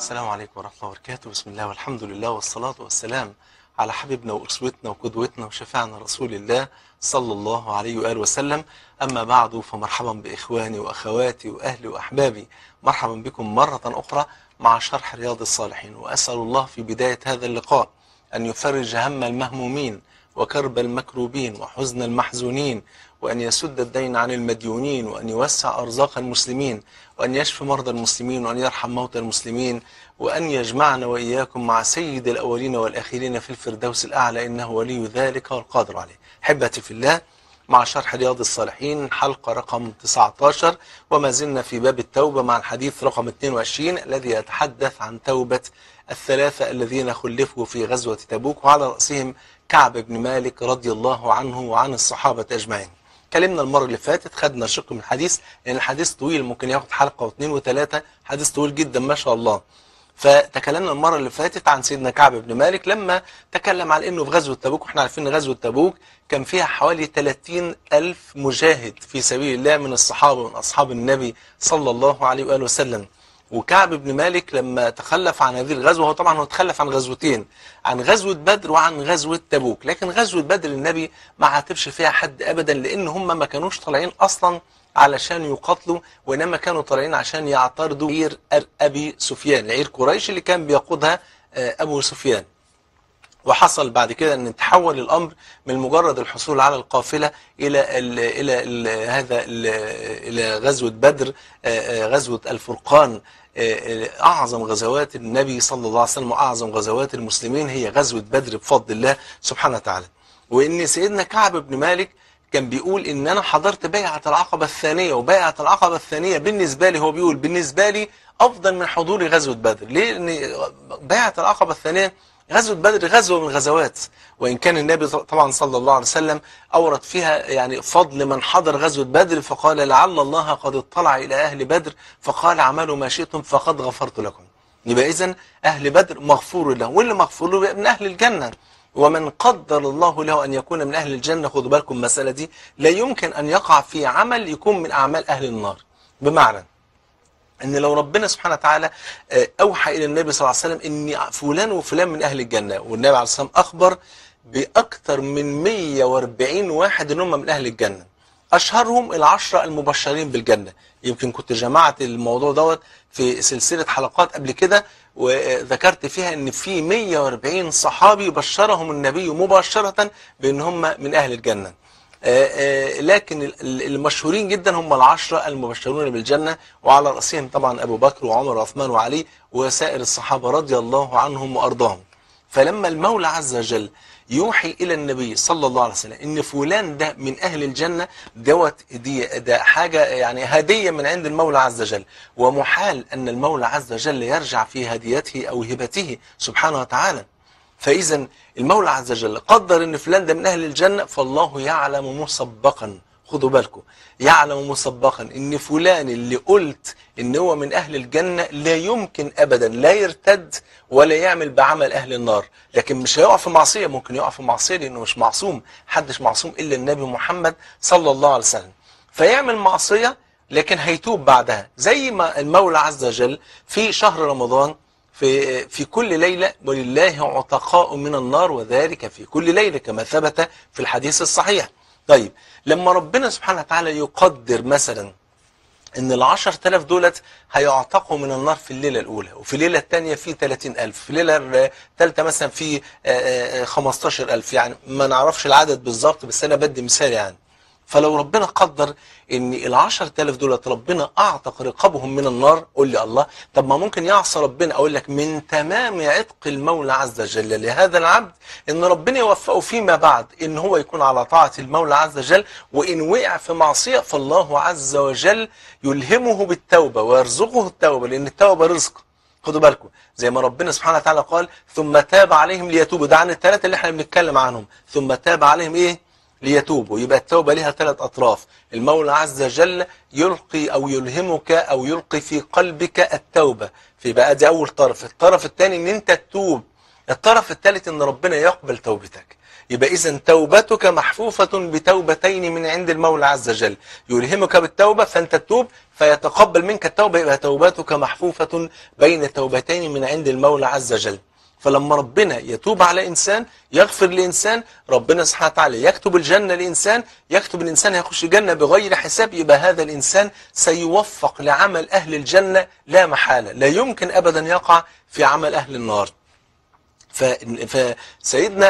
السلام عليكم ورحمة الله وبركاته بسم الله والحمد لله والصلاة والسلام على حبيبنا وأسوتنا وقدوتنا وشفاعنا رسول الله صلى الله عليه وآله وسلم أما بعد فمرحبا بإخواني وأخواتي وأهلي وأحبابي مرحبا بكم مرة أخرى مع شرح رياض الصالحين وأسأل الله في بداية هذا اللقاء أن يفرج هم المهمومين وكرب المكروبين وحزن المحزونين وأن يسد الدين عن المديونين وأن يوسع أرزاق المسلمين وأن يشفي مرضى المسلمين وأن يرحم موتى المسلمين وأن يجمعنا وإياكم مع سيد الأولين والآخرين في الفردوس الأعلى إنه ولي ذلك والقادر عليه حبتي في الله مع شرح رياض الصالحين حلقة رقم 19 وما زلنا في باب التوبة مع الحديث رقم 22 الذي يتحدث عن توبة الثلاثة الذين خلفوا في غزوة تبوك وعلى رأسهم كعب بن مالك رضي الله عنه وعن الصحابة أجمعين اتكلمنا المرة اللي فاتت خدنا شق من الحديث لأن الحديث طويل ممكن ياخد حلقة واثنين وثلاثة حديث طويل جدا ما شاء الله فتكلمنا المرة اللي فاتت عن سيدنا كعب بن مالك لما تكلم عن انه في غزوة تبوك واحنا عارفين ان غزوة تبوك كان فيها حوالي 30 ألف مجاهد في سبيل الله من الصحابة ومن أصحاب النبي صلى الله عليه وآله وسلم وكعب بن مالك لما تخلف عن هذه الغزوة هو طبعا هو تخلف عن غزوتين عن غزوة بدر وعن غزوة تبوك لكن غزوة بدر النبي ما عاتبش فيها حد أبدا لأن هم ما كانوش طالعين أصلا علشان يقاتلوا وإنما كانوا طالعين عشان يعترضوا عير أبي سفيان عير قريش اللي كان بيقودها أبو سفيان وحصل بعد كده ان تحول الامر من مجرد الحصول على القافله الى ال الى ال هذا ال الى غزوه بدر غزوه الفرقان اعظم غزوات النبي صلى الله عليه وسلم واعظم غزوات المسلمين هي غزوه بدر بفضل الله سبحانه وتعالى وان سيدنا كعب بن مالك كان بيقول ان انا حضرت بيعه العقبه الثانيه وبيعه العقبه الثانيه بالنسبه لي هو بيقول بالنسبه لي افضل من حضور غزوه بدر ليه لان بيعه العقبه الثانيه غزوة بدر غزوة من الغزوات وإن كان النبي طبعا صلى الله عليه وسلم أورد فيها يعني فضل من حضر غزوة بدر فقال لعل الله قد اطلع إلى أهل بدر فقال عملوا ما شئتم فقد غفرت لكم يبقى إذن أهل بدر مغفور له واللي مغفور له من أهل الجنة ومن قدر الله له أن يكون من أهل الجنة خدوا بالكم المسألة دي لا يمكن أن يقع في عمل يكون من أعمال أهل النار بمعنى ان لو ربنا سبحانه وتعالى اوحى الى النبي صلى الله عليه وسلم ان فلان وفلان من اهل الجنه والنبي عليه الصلاه والسلام اخبر باكثر من 140 واحد ان هم من اهل الجنه اشهرهم العشره المبشرين بالجنه يمكن كنت جمعت الموضوع دوت في سلسله حلقات قبل كده وذكرت فيها ان في 140 صحابي بشرهم النبي مباشره بان هم من اهل الجنه لكن المشهورين جدا هم العشرة المبشرون بالجنة وعلى رأسهم طبعا أبو بكر وعمر وعثمان وعلي وسائر الصحابة رضي الله عنهم وأرضاهم فلما المولى عز وجل يوحي إلى النبي صلى الله عليه وسلم إن فلان ده من أهل الجنة دوت دي ده حاجة يعني هدية من عند المولى عز وجل ومحال أن المولى عز وجل يرجع في هديته أو هبته سبحانه وتعالى فإذا المولى عز وجل قدر ان فلان ده من اهل الجنة فالله يعلم مسبقا خدوا بالكم يعلم مسبقا ان فلان اللي قلت ان هو من اهل الجنة لا يمكن ابدا لا يرتد ولا يعمل بعمل اهل النار لكن مش هيقع في معصية ممكن يقع في معصية لانه مش معصوم حدش معصوم الا النبي محمد صلى الله عليه وسلم فيعمل معصية لكن هيتوب بعدها زي ما المولى عز وجل في شهر رمضان في في كل ليلة ولله عتقاء من النار وذلك في كل ليلة كما ثبت في الحديث الصحيح طيب لما ربنا سبحانه وتعالى يقدر مثلا ان العشر تلاف دولت هيعتقوا من النار في الليلة الأولى وفي الليلة الثانية في 30 ألف في الليلة الثالثة مثلا في 15 ألف يعني ما نعرفش العدد بالظبط بس أنا بدي مثال يعني فلو ربنا قدر ان العشر تلاف دولت ربنا اعتق رقابهم من النار قول لي الله طب ما ممكن يعصى ربنا اقول لك من تمام عتق المولى عز وجل لهذا العبد ان ربنا يوفقه فيما بعد ان هو يكون على طاعة المولى عز وجل وان وقع في معصية فالله عز وجل يلهمه بالتوبة ويرزقه التوبة لان التوبة رزق خدوا بالكم زي ما ربنا سبحانه وتعالى قال ثم تاب عليهم ليتوبوا ده عن الثلاثة اللي احنا بنتكلم عنهم ثم تاب عليهم ايه ليتوبوا يبقى التوبة لها ثلاث أطراف المولى عز وجل يلقي أو يلهمك أو يلقي في قلبك التوبة في بقى دي أول طرف الطرف الثاني أن أنت تتوب الطرف الثالث أن ربنا يقبل توبتك يبقى إذا توبتك محفوفة بتوبتين من عند المولى عز وجل يلهمك بالتوبة فأنت تتوب فيتقبل منك التوبة يبقى توبتك محفوفة بين توبتين من عند المولى عز وجل فلما ربنا يتوب على إنسان يغفر لإنسان ربنا سبحانه وتعالى يكتب الجنة لإنسان يكتب الإنسان هيخش الجنة بغير حساب يبقى هذا الإنسان سيوفق لعمل أهل الجنة لا محالة لا يمكن أبدا يقع في عمل أهل النار فسيدنا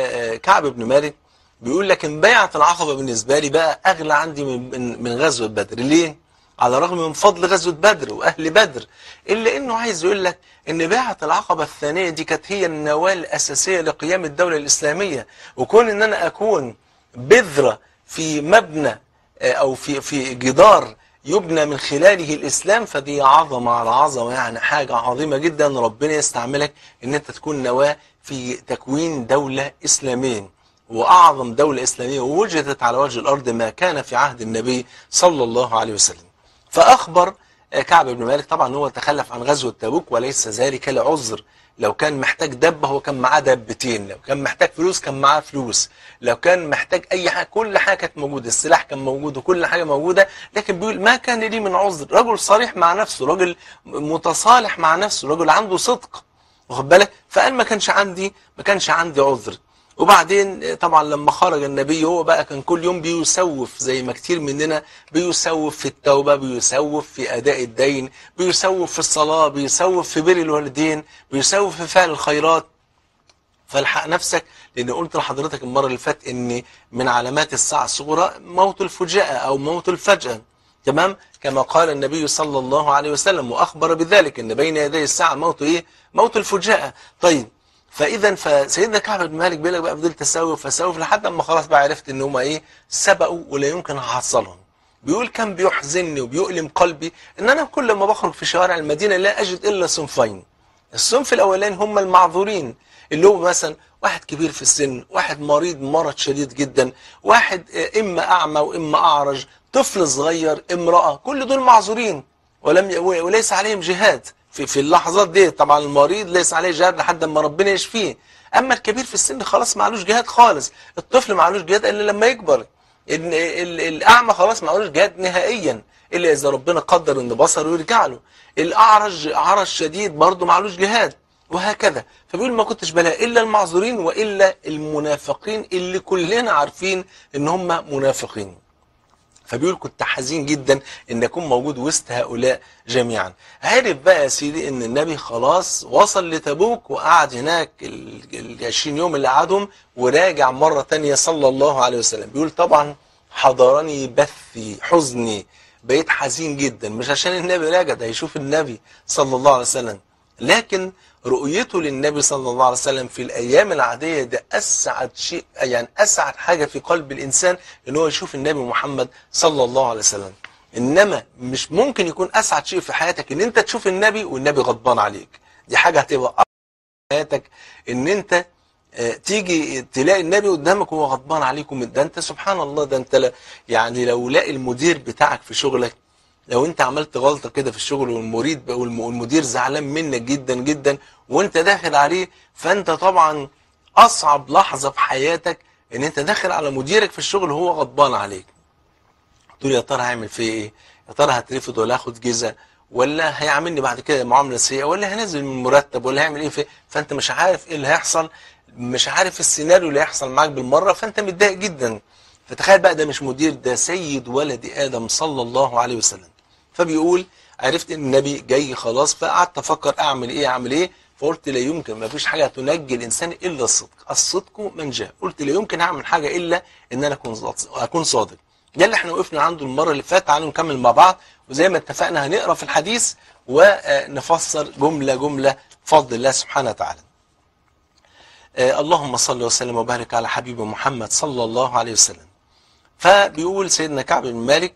كعب بن مالك بيقول لك ان بيعة العقبة بالنسبة لي بقى أغلى عندي من من غزوة بدر ليه؟ على الرغم من فضل غزوة بدر وأهل بدر إلا إنه عايز يقول لك إن بيعة العقبة الثانية دي كانت هي النواة الأساسية لقيام الدولة الإسلامية وكون إن أنا أكون بذرة في مبنى أو في في جدار يبنى من خلاله الإسلام فدي عظمة على عظمة يعني حاجة عظيمة جدا ربنا يستعملك إن أنت تكون نواة في تكوين دولة إسلامية وأعظم دولة إسلامية وجدت على وجه الأرض ما كان في عهد النبي صلى الله عليه وسلم فأخبر كعب بن مالك طبعا هو تخلف عن غزوة تبوك وليس ذلك لعذر لو كان محتاج دبة هو كان معاه دبتين لو كان محتاج فلوس كان معاه فلوس لو كان محتاج أي حاجة كل حاجة كانت موجودة السلاح كان موجود وكل حاجة موجودة لكن بيقول ما كان لي من عذر رجل صريح مع نفسه رجل متصالح مع نفسه رجل عنده صدق واخد بالك فقال ما كانش عندي ما كانش عندي عذر وبعدين طبعا لما خرج النبي هو بقى كان كل يوم بيسوف زي ما كتير مننا بيسوف في التوبة بيسوف في أداء الدين بيسوف في الصلاة بيسوف في بر الوالدين بيسوف في فعل الخيرات فالحق نفسك لأن قلت لحضرتك المرة اللي فاتت إن من علامات الساعة الصغرى موت الفجاءة أو موت الفجأة تمام كما قال النبي صلى الله عليه وسلم وأخبر بذلك إن بين يدي الساعة موت إيه موت الفجاءة طيب فاذا فسيدنا كعب بن مالك بيقول لك بقى فضلت اسوف اسوف لحد اما خلاص بقى عرفت ان هم ايه سبقوا ولا يمكن احصلهم بيقول كان بيحزنني وبيؤلم قلبي ان انا كل ما بخرج في شوارع المدينه لا اجد الا صنفين الصنف الاولاني هم المعذورين اللي هو مثلا واحد كبير في السن واحد مريض مرض شديد جدا واحد اما اعمى واما اعرج طفل صغير امراه كل دول معذورين ولم وليس عليهم جهاد في في اللحظات دي طبعا المريض ليس عليه جهاد لحد ما ربنا يشفيه اما الكبير في السن خلاص معلوش جهاد خالص الطفل معلوش جهاد الا لما يكبر الاعمى خلاص معلوش جهاد نهائيا الا اذا ربنا قدر ان بصره يرجع له الاعرج عرج شديد برضه معلوش جهاد وهكذا فبيقول ما كنتش بلاقي الا المعذورين والا المنافقين اللي كلنا عارفين ان هم منافقين فبيقول كنت حزين جدا ان اكون موجود وسط هؤلاء جميعا عرف بقى يا سيدي ان النبي خلاص وصل لتبوك وقعد هناك ال 20 يوم اللي قعدهم وراجع مرة تانية صلى الله عليه وسلم بيقول طبعا حضرني بثي حزني بقيت حزين جدا مش عشان النبي راجع ده يشوف النبي صلى الله عليه وسلم لكن رؤيته للنبي صلى الله عليه وسلم في الأيام العادية ده أسعد شيء يعني أسعد حاجة في قلب الإنسان إن هو يشوف النبي محمد صلى الله عليه وسلم إنما مش ممكن يكون أسعد شيء في حياتك إن أنت تشوف النبي والنبي غضبان عليك دي حاجة هتبقى أكبر في حياتك إن أنت تيجي تلاقي النبي قدامك وهو غضبان عليكم ده أنت سبحان الله ده أنت يعني لو لاقي المدير بتاعك في شغلك لو انت عملت غلطة كده في الشغل والمريد والمدير زعلان منك جدا جدا وانت داخل عليه فانت طبعا اصعب لحظة في حياتك ان انت داخل على مديرك في الشغل وهو غضبان عليك تقول يا ترى هعمل فيه ايه يا ترى هترفض ولا هاخد جزا ولا هيعاملني بعد كده معاملة سيئة ولا هنزل من مرتب ولا هيعمل ايه فيه فانت مش عارف ايه اللي هيحصل مش عارف السيناريو اللي هيحصل معاك بالمرة فانت متضايق جدا فتخيل بقى ده مش مدير ده سيد ولد ادم صلى الله عليه وسلم فبيقول عرفت ان النبي جاي خلاص فقعدت افكر اعمل ايه اعمل ايه فقلت لا يمكن ما فيش حاجه تنجي الانسان الا الصدق الصدق منجاه قلت لا يمكن اعمل حاجه الا ان انا اكون اكون صادق ده اللي احنا وقفنا عنده المره اللي فاتت تعالوا نكمل مع بعض وزي ما اتفقنا هنقرا في الحديث ونفسر جمله جمله بفضل الله سبحانه وتعالى اللهم صل وسلم وبارك على حبيب محمد صلى الله عليه وسلم فبيقول سيدنا كعب بن مالك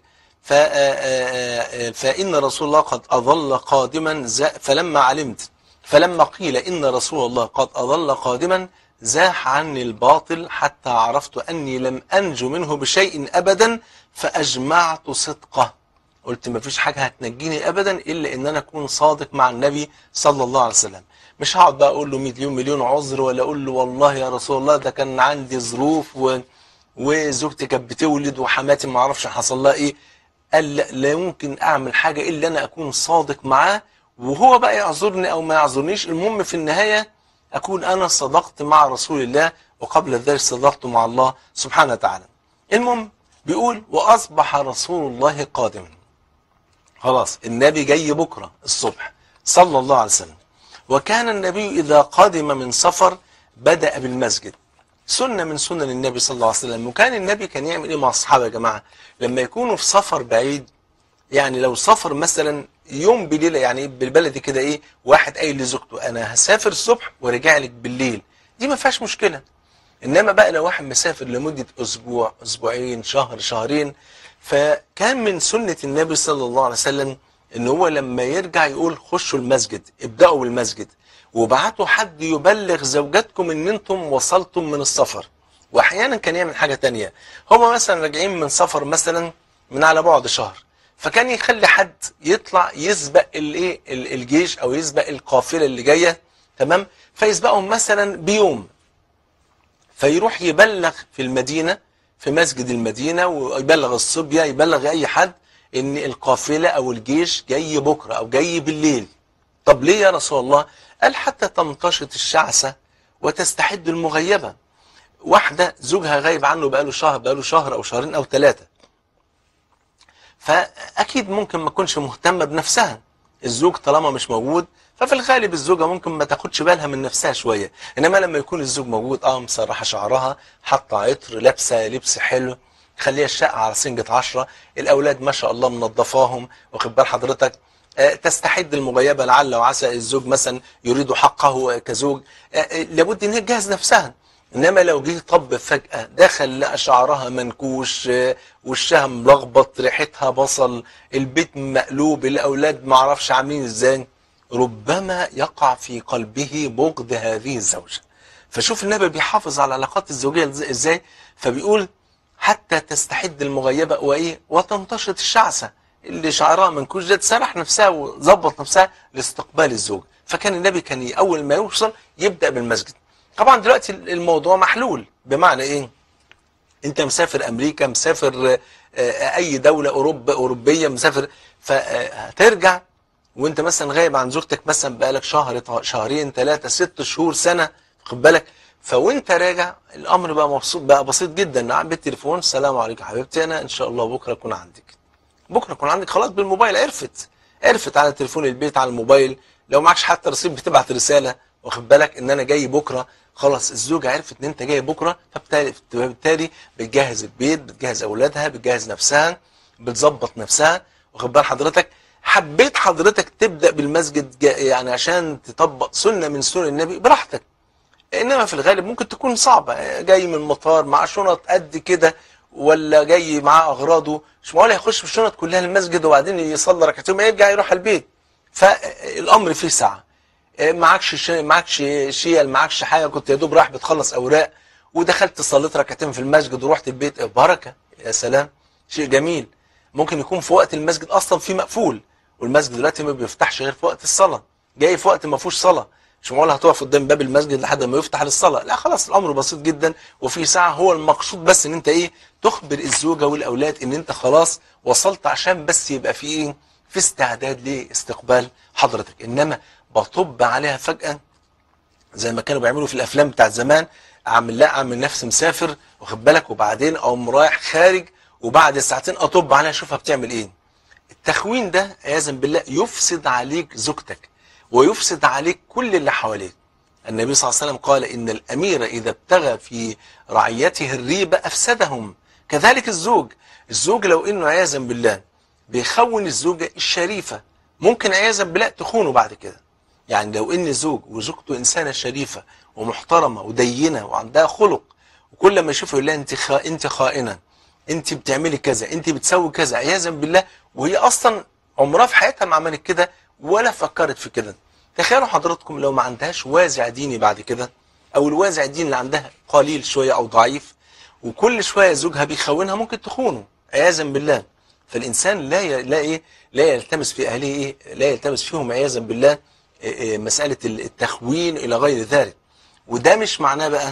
فإن رسول الله قد أظل قادما فلما علمت فلما قيل إن رسول الله قد أظل قادما زاح عني الباطل حتى عرفت أني لم أنجو منه بشيء أبدا فأجمعت صدقه قلت مفيش حاجة هتنجيني أبدا إلا إن أنا أكون صادق مع النبي صلى الله عليه وسلم مش هقعد بقى أقول له مليون مليون عذر ولا أقول له والله يا رسول الله ده كان عندي ظروف و... وزوجتي كانت بتولد وحماتي ما اعرفش حصل لها ايه قال لا, لا يمكن اعمل حاجه الا انا اكون صادق معاه وهو بقى يعذرني او ما يعذرنيش المهم في النهايه اكون انا صدقت مع رسول الله وقبل ذلك صدقت مع الله سبحانه وتعالى المهم بيقول واصبح رسول الله قادما خلاص النبي جاي بكره الصبح صلى الله عليه وسلم وكان النبي اذا قدم من سفر بدا بالمسجد سنة من سنن النبي صلى الله عليه وسلم وكان النبي كان يعمل ايه مع الصحابة يا جماعة لما يكونوا في سفر بعيد يعني لو سفر مثلا يوم بليلة يعني بالبلدي كده ايه واحد قايل لزوجته انا هسافر الصبح وارجع لك بالليل دي ما فيهاش مشكلة انما بقى لو واحد مسافر لمدة اسبوع اسبوعين شهر شهرين فكان من سنة النبي صلى الله عليه وسلم ان هو لما يرجع يقول خشوا المسجد ابدأوا بالمسجد وبعتوا حد يبلغ زوجاتكم ان انتم وصلتم من السفر واحيانا كان يعمل حاجة تانية هما مثلا راجعين من سفر مثلا من على بعد شهر فكان يخلي حد يطلع يسبق الايه الجيش او يسبق القافلة اللي جاية تمام فيسبقهم مثلا بيوم فيروح يبلغ في المدينة في مسجد المدينة ويبلغ الصبية يبلغ اي حد ان القافلة او الجيش جاي بكرة او جاي بالليل طب ليه يا رسول الله قال حتى تمتشط الشعثة وتستحد المغيبة واحدة زوجها غايب عنه بقاله شهر بقاله شهر أو شهرين أو ثلاثة فأكيد ممكن ما تكونش مهتمة بنفسها الزوج طالما مش موجود ففي الغالب الزوجة ممكن ما تاخدش بالها من نفسها شوية إنما لما يكون الزوج موجود اه مسرحة شعرها حاطة عطر لابسة لبس حلو خليها الشقة على سنجة عشرة الأولاد ما شاء الله منظفاهم واخد بال حضرتك تستحد المغيبة لعل وعسى الزوج مثلا يريد حقه كزوج لابد ان هي تجهز نفسها انما لو جه طب فجأة دخل لقى شعرها منكوش وشها ملخبط ريحتها بصل البيت مقلوب الاولاد ما اعرفش عاملين ازاي ربما يقع في قلبه بغض هذه الزوجة فشوف النبي بيحافظ على العلاقات الزوجية ازاي فبيقول حتى تستحد المغيبة وايه وتنتشط الشعثة اللي شعرها منكوش ده تسرح نفسها وظبط نفسها لاستقبال الزوج فكان النبي كان اول ما يوصل يبدا بالمسجد طبعا دلوقتي الموضوع محلول بمعنى ايه انت مسافر امريكا مسافر اي دوله اوروبا اوروبيه مسافر فهترجع وانت مثلا غايب عن زوجتك مثلا بقالك شهر شهرين ثلاثه ست شهور سنه خد بالك فوانت راجع الامر بقى مبسوط بقى بسيط جدا نعم بالتليفون السلام عليكم حبيبتي انا ان شاء الله بكره اكون عندك بكره يكون عندك خلاص بالموبايل عرفت عرفت على تليفون البيت على الموبايل لو معكش حتى رصيد بتبعت رساله واخد بالك ان انا جاي بكره خلاص الزوجه عرفت ان انت جاي بكره فبالتالي بتجهز البيت بتجهز اولادها بتجهز نفسها بتظبط نفسها واخد بال حضرتك حبيت حضرتك تبدا بالمسجد يعني عشان تطبق سنه من سنن النبي براحتك انما في الغالب ممكن تكون صعبه جاي من مطار مع شنط قد كده ولا جاي معاه اغراضه مش معقول يخش بالشنط كلها المسجد وبعدين يصلي ركعتين يرجع يروح البيت فالامر فيه سعه معكش شي... معكش شيل معكش حاجه كنت يا دوب رايح بتخلص اوراق ودخلت صليت ركعتين في المسجد ورحت البيت بركه يا سلام شيء جميل ممكن يكون في وقت المسجد اصلا فيه مقفول والمسجد دلوقتي ما بيفتحش غير في وقت الصلاه جاي في وقت ما فيهوش صلاه مش معقول هتقف قدام باب المسجد لحد ما يفتح للصلاه لا خلاص الامر بسيط جدا وفي ساعه هو المقصود بس ان انت ايه تخبر الزوجه والاولاد ان انت خلاص وصلت عشان بس يبقى في ايه في استعداد لاستقبال حضرتك انما بطب عليها فجاه زي ما كانوا بيعملوا في الافلام بتاعت زمان اعمل لا اعمل نفسي مسافر واخد بالك وبعدين اقوم رايح خارج وبعد ساعتين اطب عليها اشوفها بتعمل ايه التخوين ده عياذا بالله يفسد عليك زوجتك ويفسد عليك كل اللي حواليك النبي صلى الله عليه وسلم قال إن الأمير إذا ابتغى في رعيته الريبة أفسدهم كذلك الزوج الزوج لو إنه عياذا بالله بيخون الزوجة الشريفة ممكن عياذا بالله تخونه بعد كده يعني لو إن زوج وزوجته إنسانة شريفة ومحترمة ودينة وعندها خلق وكل ما يشوفه يقول لها أنت خا... أنت خائنة أنت بتعملي كذا أنت بتسوي كذا عياذا بالله وهي أصلا عمرها في حياتها ما عملت كده ولا فكرت في كده تخيلوا حضراتكم لو ما عندهاش وازع ديني بعد كده او الوازع الديني اللي عندها قليل شويه او ضعيف وكل شويه زوجها بيخونها ممكن تخونه عياذا بالله فالإنسان لا ي... لا إيه لا يلتمس في أهله إيه لا يلتمس فيهم عياذا بالله إيه إيه مسألة التخوين إلى غير ذلك وده مش معناه بقى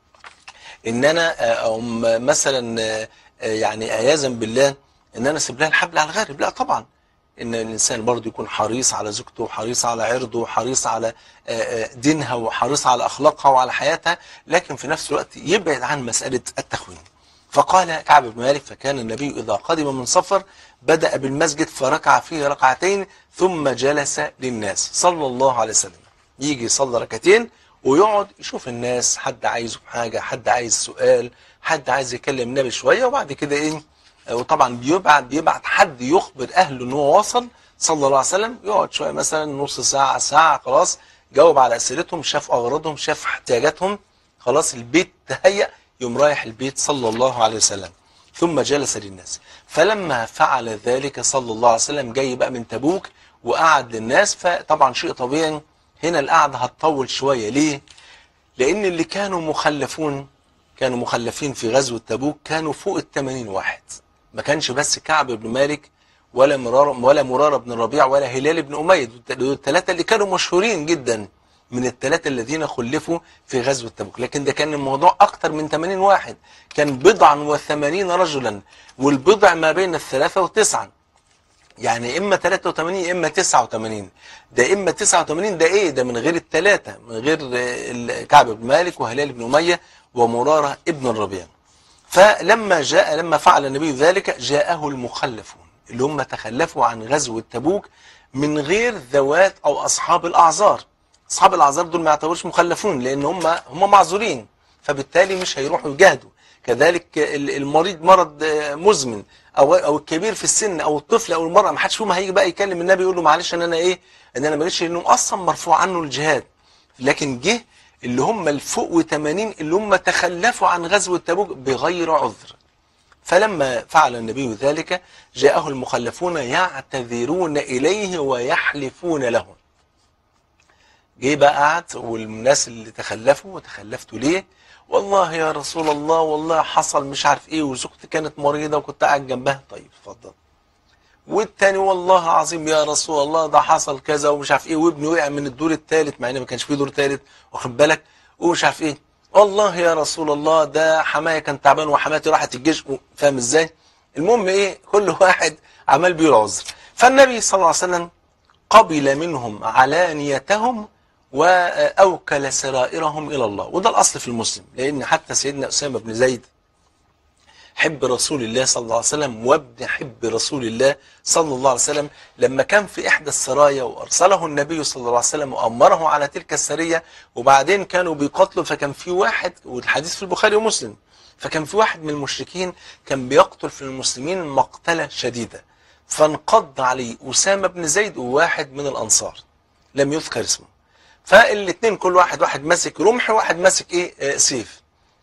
ان انا او مثلا يعني عياذا بالله ان انا اسيب لها الحبل على الغارب لا طبعا ان الانسان برضه يكون حريص على زوجته وحريص على عرضه وحريص على دينها وحريص على اخلاقها وعلى حياتها لكن في نفس الوقت يبعد عن مساله التخوين فقال كعب بن مالك فكان النبي اذا قدم من سفر بدا بالمسجد فركع فيه ركعتين ثم جلس للناس صلى الله عليه وسلم يجي يصلي ركعتين ويقعد يشوف الناس حد عايزه حاجة حد عايز سؤال حد عايز يكلم النبي شوية وبعد كده ايه وطبعا بيبعت بيبعت حد يخبر اهله ان هو وصل صلى الله عليه وسلم يقعد شوية مثلا نص ساعة ساعة خلاص جاوب على اسئلتهم شاف اغراضهم شاف احتياجاتهم خلاص البيت تهيأ يوم رايح البيت صلى الله عليه وسلم ثم جلس للناس فلما فعل ذلك صلى الله عليه وسلم جاي بقى من تبوك وقعد للناس فطبعا شيء طبيعي هنا القعدة هتطول شوية ليه؟ لأن اللي كانوا مخلفون كانوا مخلفين في غزوة تبوك كانوا فوق ال 80 واحد ما كانش بس كعب بن مالك ولا مرارة ولا مرارة بن الربيع ولا هلال بن أمية دول الثلاثة اللي كانوا مشهورين جدا من الثلاثة الذين خلفوا في غزوة تبوك لكن ده كان الموضوع أكتر من 80 واحد كان بضعا وثمانين رجلا والبضع ما بين الثلاثة والتسعة يعني اما 83 اما 89 ده اما 89 ده ايه ده من غير الثلاثه من غير كعب بن مالك وهلال بن اميه ومراره ابن الربيع فلما جاء لما فعل النبي ذلك جاءه المخلفون اللي هم تخلفوا عن غزوه تبوك من غير ذوات او اصحاب الاعذار اصحاب الاعذار دول ما يعتبروش مخلفون لان هم هم معذورين فبالتالي مش هيروحوا يجاهدوا كذلك المريض مرض مزمن او او الكبير في السن او الطفل او المراه ما حدش فيهم هيجي بقى يكلم النبي يقول له معلش ان انا ايه ان انا ما جيتش لانه اصلا مرفوع عنه الجهاد لكن جه اللي هم الفوق و80 اللي هم تخلفوا عن غزوه تبوك بغير عذر فلما فعل النبي ذلك جاءه المخلفون يعتذرون اليه ويحلفون له جه بقى قعد والناس اللي تخلفوا وتخلفتوا ليه والله يا رسول الله والله حصل مش عارف ايه وزوجتي كانت مريضة وكنت قاعد جنبها طيب اتفضل والتاني والله العظيم يا رسول الله ده حصل كذا ومش عارف ايه وابني وقع من الدور الثالث مع ان ما كانش فيه دور ثالث واخد بالك ومش عارف ايه والله يا رسول الله ده حماية كان تعبان وحماتي راحت الجيش فاهم ازاي المهم ايه كل واحد عمال بيه العذر فالنبي صلى الله عليه وسلم قبل منهم علانيتهم وأوكل سرائرهم إلى الله وده الأصل في المسلم لأن حتى سيدنا أسامة بن زيد حب رسول الله صلى الله عليه وسلم وابن حب رسول الله صلى الله عليه وسلم لما كان في إحدى السرايا وأرسله النبي صلى الله عليه وسلم وأمره على تلك السرية وبعدين كانوا بيقتلوا فكان في واحد والحديث في البخاري ومسلم فكان في واحد من المشركين كان بيقتل في المسلمين مقتلة شديدة فانقض عليه أسامة بن زيد وواحد من الأنصار لم يذكر اسمه فالاثنين كل واحد واحد ماسك رمح وواحد ماسك ايه آه سيف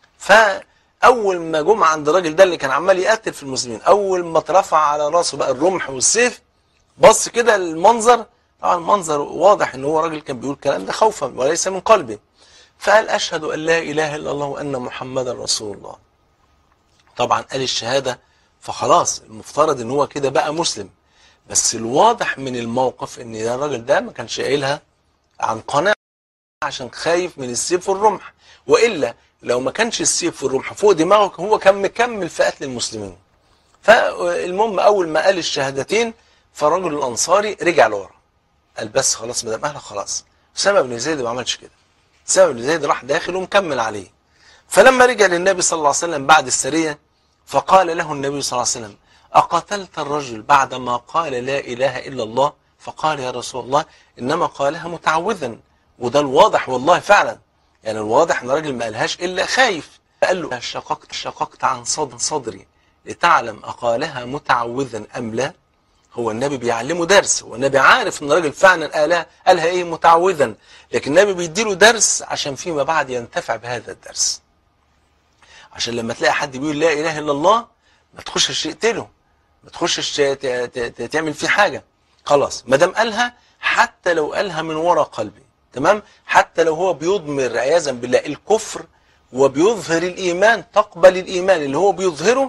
فاول ما جم عند الراجل ده اللي كان عمال يقتل في المسلمين اول ما اترفع على راسه بقى الرمح والسيف بص كده المنظر طبعا المنظر واضح ان هو راجل كان بيقول الكلام ده خوفا وليس من قلبه فقال اشهد ان لا اله الا الله وان محمدا رسول الله طبعا قال الشهاده فخلاص المفترض ان هو كده بقى مسلم بس الواضح من الموقف ان ده الراجل ده ما كانش قايلها عن قناعة عشان خايف من السيف والرمح وإلا لو ما كانش السيف والرمح فوق دماغك هو كان مكمل في قتل المسلمين فالمهم أول ما قال الشهادتين فالرجل الأنصاري رجع لورا قال بس خلاص ما دام أهلك خلاص أسامة بن زيد ما عملش كده أسامة بن زيد راح داخل ومكمل عليه فلما رجع للنبي صلى الله عليه وسلم بعد السرية فقال له النبي صلى الله عليه وسلم أقتلت الرجل بعدما قال لا إله إلا الله فقال يا رسول الله إنما قالها متعوذا وده الواضح والله فعلا يعني الواضح ان الراجل ما قالهاش الا خايف قال له شققت شققت عن صد صدري لتعلم اقالها متعوذا ام لا هو النبي بيعلمه درس هو النبي عارف ان الراجل فعلا قالها قالها ايه متعوذا لكن النبي بيديله درس عشان فيما بعد ينتفع بهذا الدرس عشان لما تلاقي حد بيقول لا اله الا الله ما تخشش تقتله ما تخشش تعمل فيه حاجه خلاص ما دام قالها حتى لو قالها من وراء قلبي تمام حتى لو هو بيضمر عياذا بالله الكفر وبيظهر الايمان تقبل الايمان اللي هو بيظهره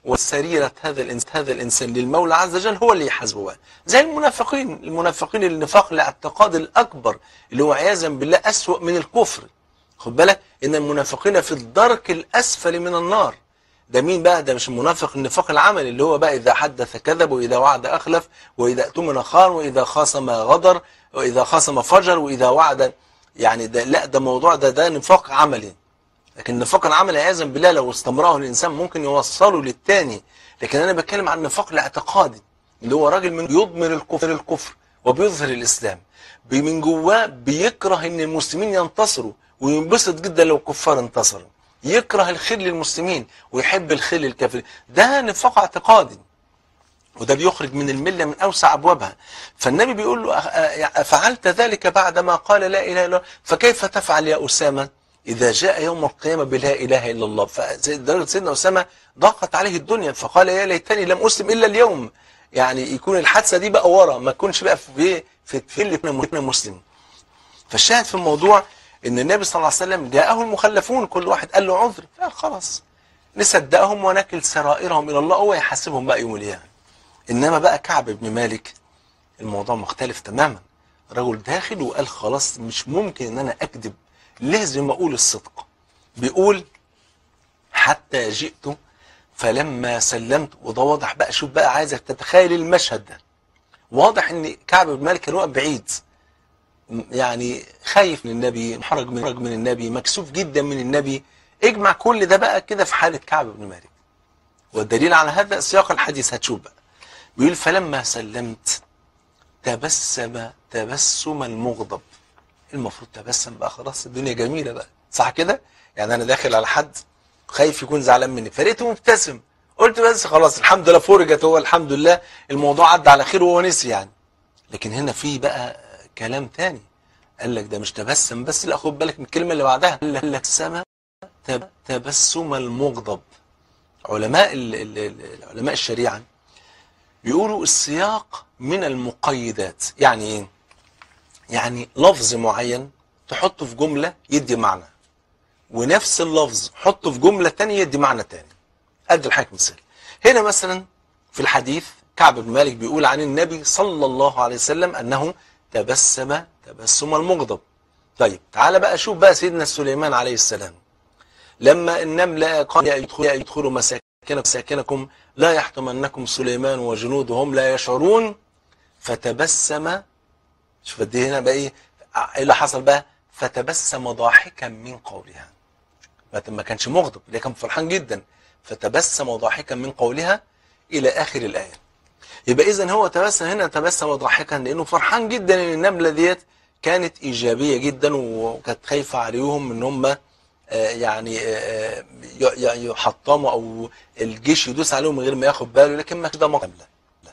وسريرة هذا الإنسان, هذا الإنسان للمولى عز وجل هو اللي يحاسبه بقى زي المنافقين المنافقين النفاق الاعتقاد الأكبر اللي هو عياذا بالله أسوأ من الكفر خد بالك إن المنافقين في الدرك الأسفل من النار ده مين بقى ده مش المنافق النفاق العملي اللي هو بقى إذا حدث كذب وإذا وعد أخلف وإذا اؤتمن خان وإذا خاصم غدر وإذا خاصم فجر وإذا وعد يعني ده لا ده موضوع ده ده نفاق عملي لكن النفاق العملي عياذا بالله لو استمراه الانسان ممكن يوصله للتاني لكن انا بتكلم عن النفاق الاعتقادي اللي هو راجل من يضمر الكفر الكفر وبيظهر الاسلام بي- من جواه بيكره ان المسلمين ينتصروا وينبسط جدا لو الكفار انتصروا يكره الخير للمسلمين ويحب الخير للكافرين ده نفاق اعتقادي وده بيخرج من الملة من أوسع أبوابها فالنبي بيقول له أخ- أ- فعلت ذلك بعدما قال لا إله إلا الله فكيف تفعل يا أسامة إذا جاء يوم القيامة بلا إله إلا الله فدرجة سيدنا أسامة ضاقت عليه الدنيا فقال يا ليتني لم أسلم إلا اليوم يعني يكون الحادثة دي بقى ورا ما تكونش بقى في في في اللي كنا مسلم فالشاهد في الموضوع ان النبي صلى الله عليه وسلم جاءه المخلفون كل واحد قال له عذر فقال خلاص نصدقهم ونكل سرائرهم الى الله هو يحاسبهم بقى يوم القيامه انما بقى كعب بن مالك الموضوع مختلف تماما رجل داخل وقال خلاص مش ممكن ان انا اكذب لازم اقول الصدق بيقول حتى جئت فلما سلمت وده واضح بقى شوف بقى عايزك تتخيل المشهد ده واضح ان كعب بن مالك كان واقف بعيد يعني خايف من النبي محرج من محرج من النبي مكسوف جدا من النبي اجمع كل ده بقى كده في حالة كعب بن مالك والدليل على هذا سياق الحديث هتشوف بقى بيقول فلما سلمت تبسم تبسم المغضب المفروض تبسم بقى خلاص الدنيا جميلة بقى صح كده يعني انا داخل على حد خايف يكون زعلان مني فلقيته مبتسم قلت بس خلاص الحمد لله فرجت هو الحمد لله الموضوع عدى على خير وهو نسي يعني لكن هنا في بقى كلام تاني قال لك ده مش تبسم بس لا خد بالك من الكلمة اللي بعدها قال لك سما تب- تبسم المغضب علماء ال- ال- ال- علماء الشريعة بيقولوا السياق من المقيدات يعني ايه يعني لفظ معين تحطه في جملة يدي معنى ونفس اللفظ حطه في جملة تانية يدي معنى تاني ادي الحاجة مثال هنا مثلا في الحديث كعب بن مالك بيقول عن النبي صلى الله عليه وسلم انه تبسم تبسم المغضب طيب تعال بقى شوف بقى سيدنا سليمان عليه السلام لما النملة قال يا يدخل- يا يدخلوا مساكنكم مساكنكم لا يحطمنكم سليمان وجنوده هم لا يشعرون فتبسم شوف قد ايه هنا بقى ايه ايه اللي حصل بقى فتبسم ضاحكا من قولها ما ما كانش مغضب ده كان فرحان جدا فتبسم ضاحكا من قولها الى اخر الايه يبقى اذا هو تبسم هنا تبسم ضاحكا لانه فرحان جدا ان النمله ديت كانت ايجابيه جدا وكانت خايفه عليهم ان هم آه، يعني آه، ي- ي- يحطموا او الجيش يدوس عليهم من غير ما ياخد باله لكن ما ده مقصد لا لا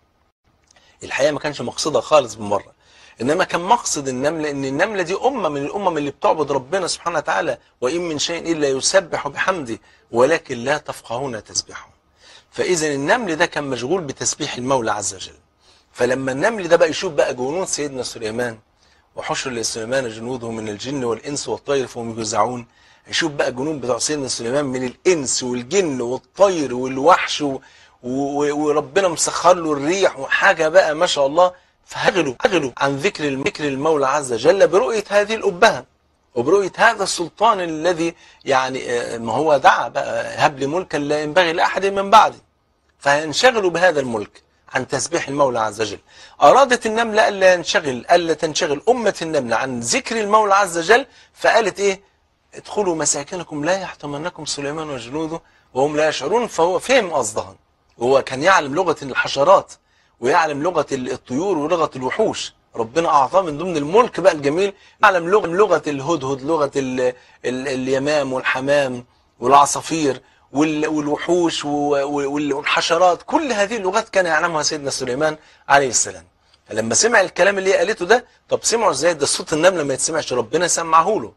الحقيقه ما كانش مقصدها خالص بالمره انما كان مقصد النمله ان النمله دي امه من الامم اللي بتعبد ربنا سبحانه وتعالى وان من شيء الا يسبح بحمده ولكن لا تفقهون تسبحه فاذا النمل ده كان مشغول بتسبيح المولى عز وجل فلما النمل ده بقى يشوف بقى جنود سيدنا سليمان وحشر لسليمان جنوده من الجن والانس والطير فهم يوزعون يشوف بقى جنود بتوع سيدنا سليمان من الانس والجن والطير والوحش و... و... وربنا مسخر له الريح وحاجه بقى ما شاء الله فهغلوا هغلوا عن ذكر ذكر المولى عز وجل برؤيه هذه الابهه وبرؤيه هذا السلطان الذي يعني آه، ما هو دعا بقى هب لي ملكا لا ينبغي لاحد من بعدي فينشغلوا بهذا الملك عن تسبيح المولى عز وجل أرادت النملة ألا ينشغل ألا تنشغل أمة النملة عن ذكر المولى عز وجل فقالت إيه ادخلوا مساكنكم لا يحطمنكم سليمان وجنوده وهم لا يشعرون فهو فهم قصدها وهو كان يعلم لغة الحشرات ويعلم لغة الطيور ولغة الوحوش ربنا أعطاه من ضمن الملك بقى الجميل يعلم لغة لغة الهدهد لغة ال ال اليمام والحمام والعصافير وال- والوحوش و- وال- والحشرات كل هذه اللغات كان يعلمها سيدنا سليمان عليه السلام فلما سمع الكلام اللي هي قالته ده طب سمعه ازاي ده صوت النمله ما يتسمعش ربنا سمعه له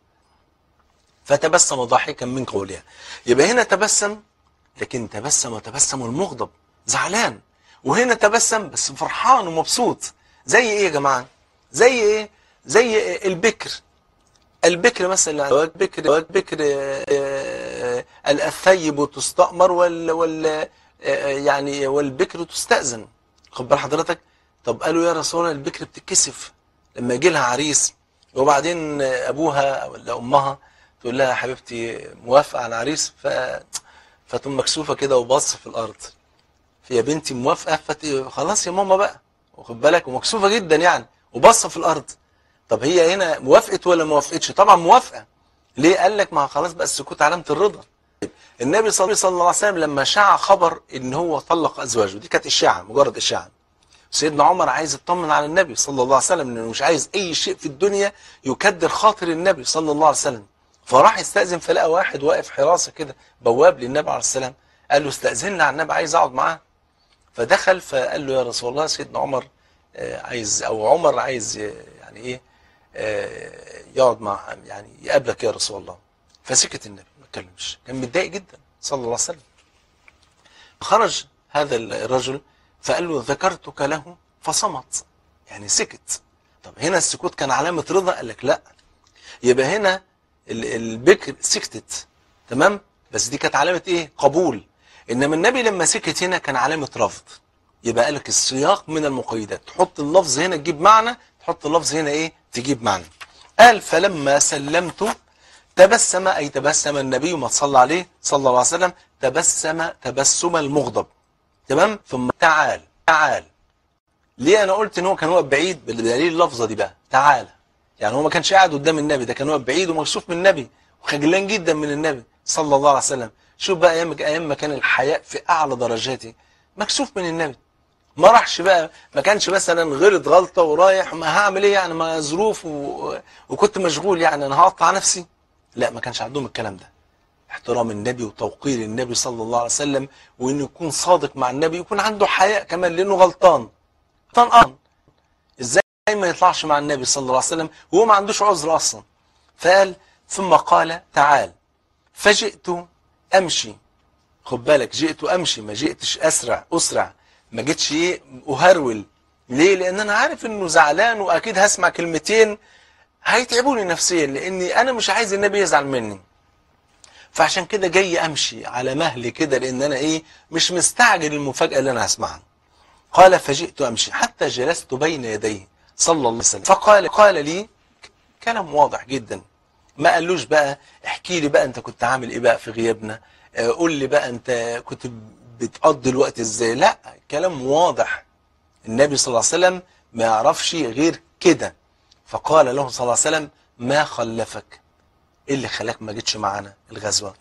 فتبسم ضاحكا من قولها يبقى هنا تبسم لكن تبسم تبسم المغضب زعلان وهنا تبسم بس فرحان ومبسوط زي ايه يا جماعه زي ايه زي البكر البكر مثلا زواج بكر زواج بكر آه، ال- الثيب تستأمر وال وال آه، يعني والبكر تستأذن خد بال حضرتك طب قالوا يا رسول الله البكر بتتكسف لما يجي لها عريس وبعدين ابوها ولا امها تقول لها يا حبيبتي موافقه على العريس ف فتقوم مكسوفه كده وبص في الارض يا بنتي موافقه فت... خلاص يا ماما بقى واخد بالك ومكسوفه جدا يعني وبصه في الارض طب هي هنا موافقت ولا ما وافقتش طبعا موافقه ليه قال لك ما خلاص بقى السكوت علامه الرضا النبي صلى صلى الله عليه وسلم لما شاع خبر ان هو طلق ازواجه دي كانت اشاعه مجرد اشاعه سيدنا عمر عايز يطمن على النبي صلى الله عليه وسلم لانه مش عايز اي شيء في الدنيا يكدر خاطر النبي صلى الله عليه وسلم فراح يستأذن فلقى واحد واقف حراسه كده بواب للنبي عليه السلام قال له استأذن لي على النبي عايز اقعد معاه فدخل فقال له يا رسول الله سيدنا عمر آه، عايز او عمر عايز آه، يعني ايه آه، يقعد مع يعني يقابلك يا رسول الله فسكت النبي ما اتكلمش كان متضايق جدا صلى الله عليه وسلم خرج هذا الرجل فقال له ذكرتك له فصمت يعني سكت طب هنا السكوت كان علامة رضا قال لك لا يبقى هنا ال- البكر سكتت تمام بس دي كانت علامة ايه قبول انما النبي لما سكت هنا كان علامة رفض يبقى قال لك السياق من المقيدات تحط اللفظ هنا تجيب معنى تحط اللفظ هنا ايه تجيب معنى قال فلما سلمت تبسم اي تبسم النبي ما صلى عليه صلى الله عليه وسلم تبسم تبسم المغضب تمام ثم تعال تعال ليه انا قلت ان هو كان واقف بعيد بدليل اللفظه دي بقى تعال يعني هو ما كانش قاعد قدام النبي ده كان واقف بعيد ومكسوف من النبي وخجلان جدا من النبي صلى الله عليه وسلم شوف بقى ايام ايام ما كان الحياء في اعلى درجاته مكسوف من النبي ما راحش بقى ما كانش مثلا غلط غلطه ورايح ما هعمل ايه يعني ما ظروف و... وكنت مشغول يعني انا هقطع نفسي لا ما كانش عندهم الكلام ده احترام النبي وتوقير النبي صلى الله عليه وسلم وانه يكون صادق مع النبي يكون عنده حياء كمان لانه غلطان غلطان اه ازاي ما يطلعش مع النبي صلى الله عليه وسلم وهو ما عندوش عذر اصلا فقال ثم قال تعال فجئت امشي خد بالك جئت امشي ما جئتش اسرع اسرع ما جيتش ايه اهرول ليه لان انا عارف انه زعلان واكيد هسمع كلمتين هيتعبوني نفسيا لاني انا مش عايز النبي يزعل مني فعشان كده جاي امشي على مهل كده لان انا ايه مش مستعجل المفاجاه اللي انا هسمعها قال فجئت امشي حتى جلست بين يديه صلى الله عليه وسلم فقال قال لي كلام واضح جدا ما قالوش بقى احكي لي بقى انت كنت عامل ايه بقى في غيابنا آه، قول لي بقى انت كنت بتقضي الوقت ازاي لا كلام واضح النبي صلى الله عليه وسلم ما يعرفش غير كده فقال له صلى الله عليه وسلم ما خلفك ايه اللي خلاك ما جيتش معانا الغزوه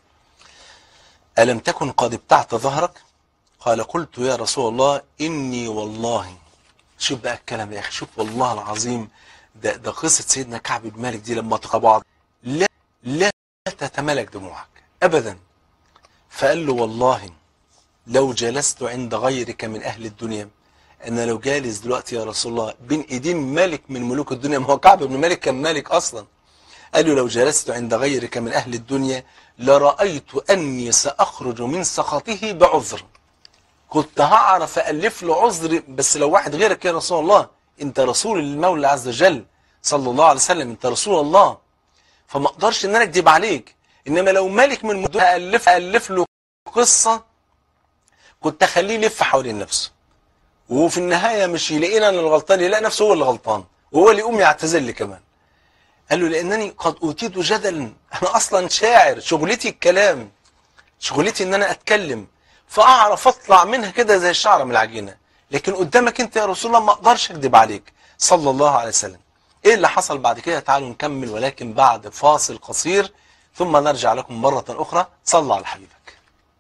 الم تكن قد ابتعت ظهرك قال قلت يا رسول الله اني والله شوف بقى الكلام يا اخي شوف والله العظيم ده ده قصه سيدنا كعب بن مالك دي لما تقابعض لا لا تتملك دموعك ابدا فقال له والله لو جلست عند غيرك من اهل الدنيا انا لو جالس دلوقتي يا رسول الله بين ايدين ملك من ملوك الدنيا ما هو كعب بن مالك كان ملك اصلا قال له لو جلست عند غيرك من اهل الدنيا لرايت اني ساخرج من سخطه بعذر كنت هعرف الف له عذر بس لو واحد غيرك يا رسول الله انت رسول المولى عز وجل صلى الله عليه وسلم انت رسول الله فما اقدرش ان انا اكذب عليك انما لو ملك من المدن الف الف له قصه كنت اخليه يلف حوالين نفسه وفي النهايه مش يلاقينا انا الغلطان يلاقي نفسه هو اللي غلطان وهو اللي يقوم يعتذر لي كمان قال له لانني قد اوتيت جدلا انا اصلا شاعر شغلتي الكلام شغلتي ان انا اتكلم فاعرف اطلع منها كده زي الشعره من العجينه لكن قدامك انت يا رسول الله ما اقدرش اكذب عليك صلى الله عليه وسلم ايه اللي حصل بعد كده تعالوا نكمل ولكن بعد فاصل قصير ثم نرجع لكم مرة أخرى صلى على حبيبك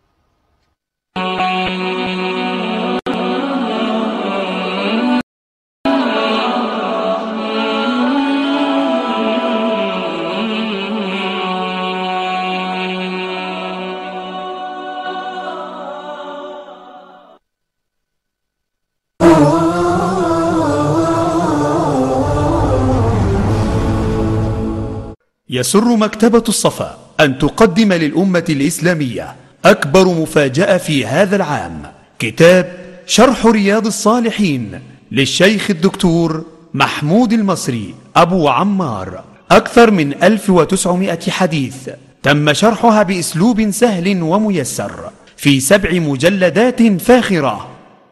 يسر مكتبة الصفا أن تقدم للأمة الإسلامية أكبر مفاجأة في هذا العام كتاب شرح رياض الصالحين للشيخ الدكتور محمود المصري أبو عمار أكثر من 1900 حديث تم شرحها باسلوب سهل وميسر في سبع مجلدات فاخره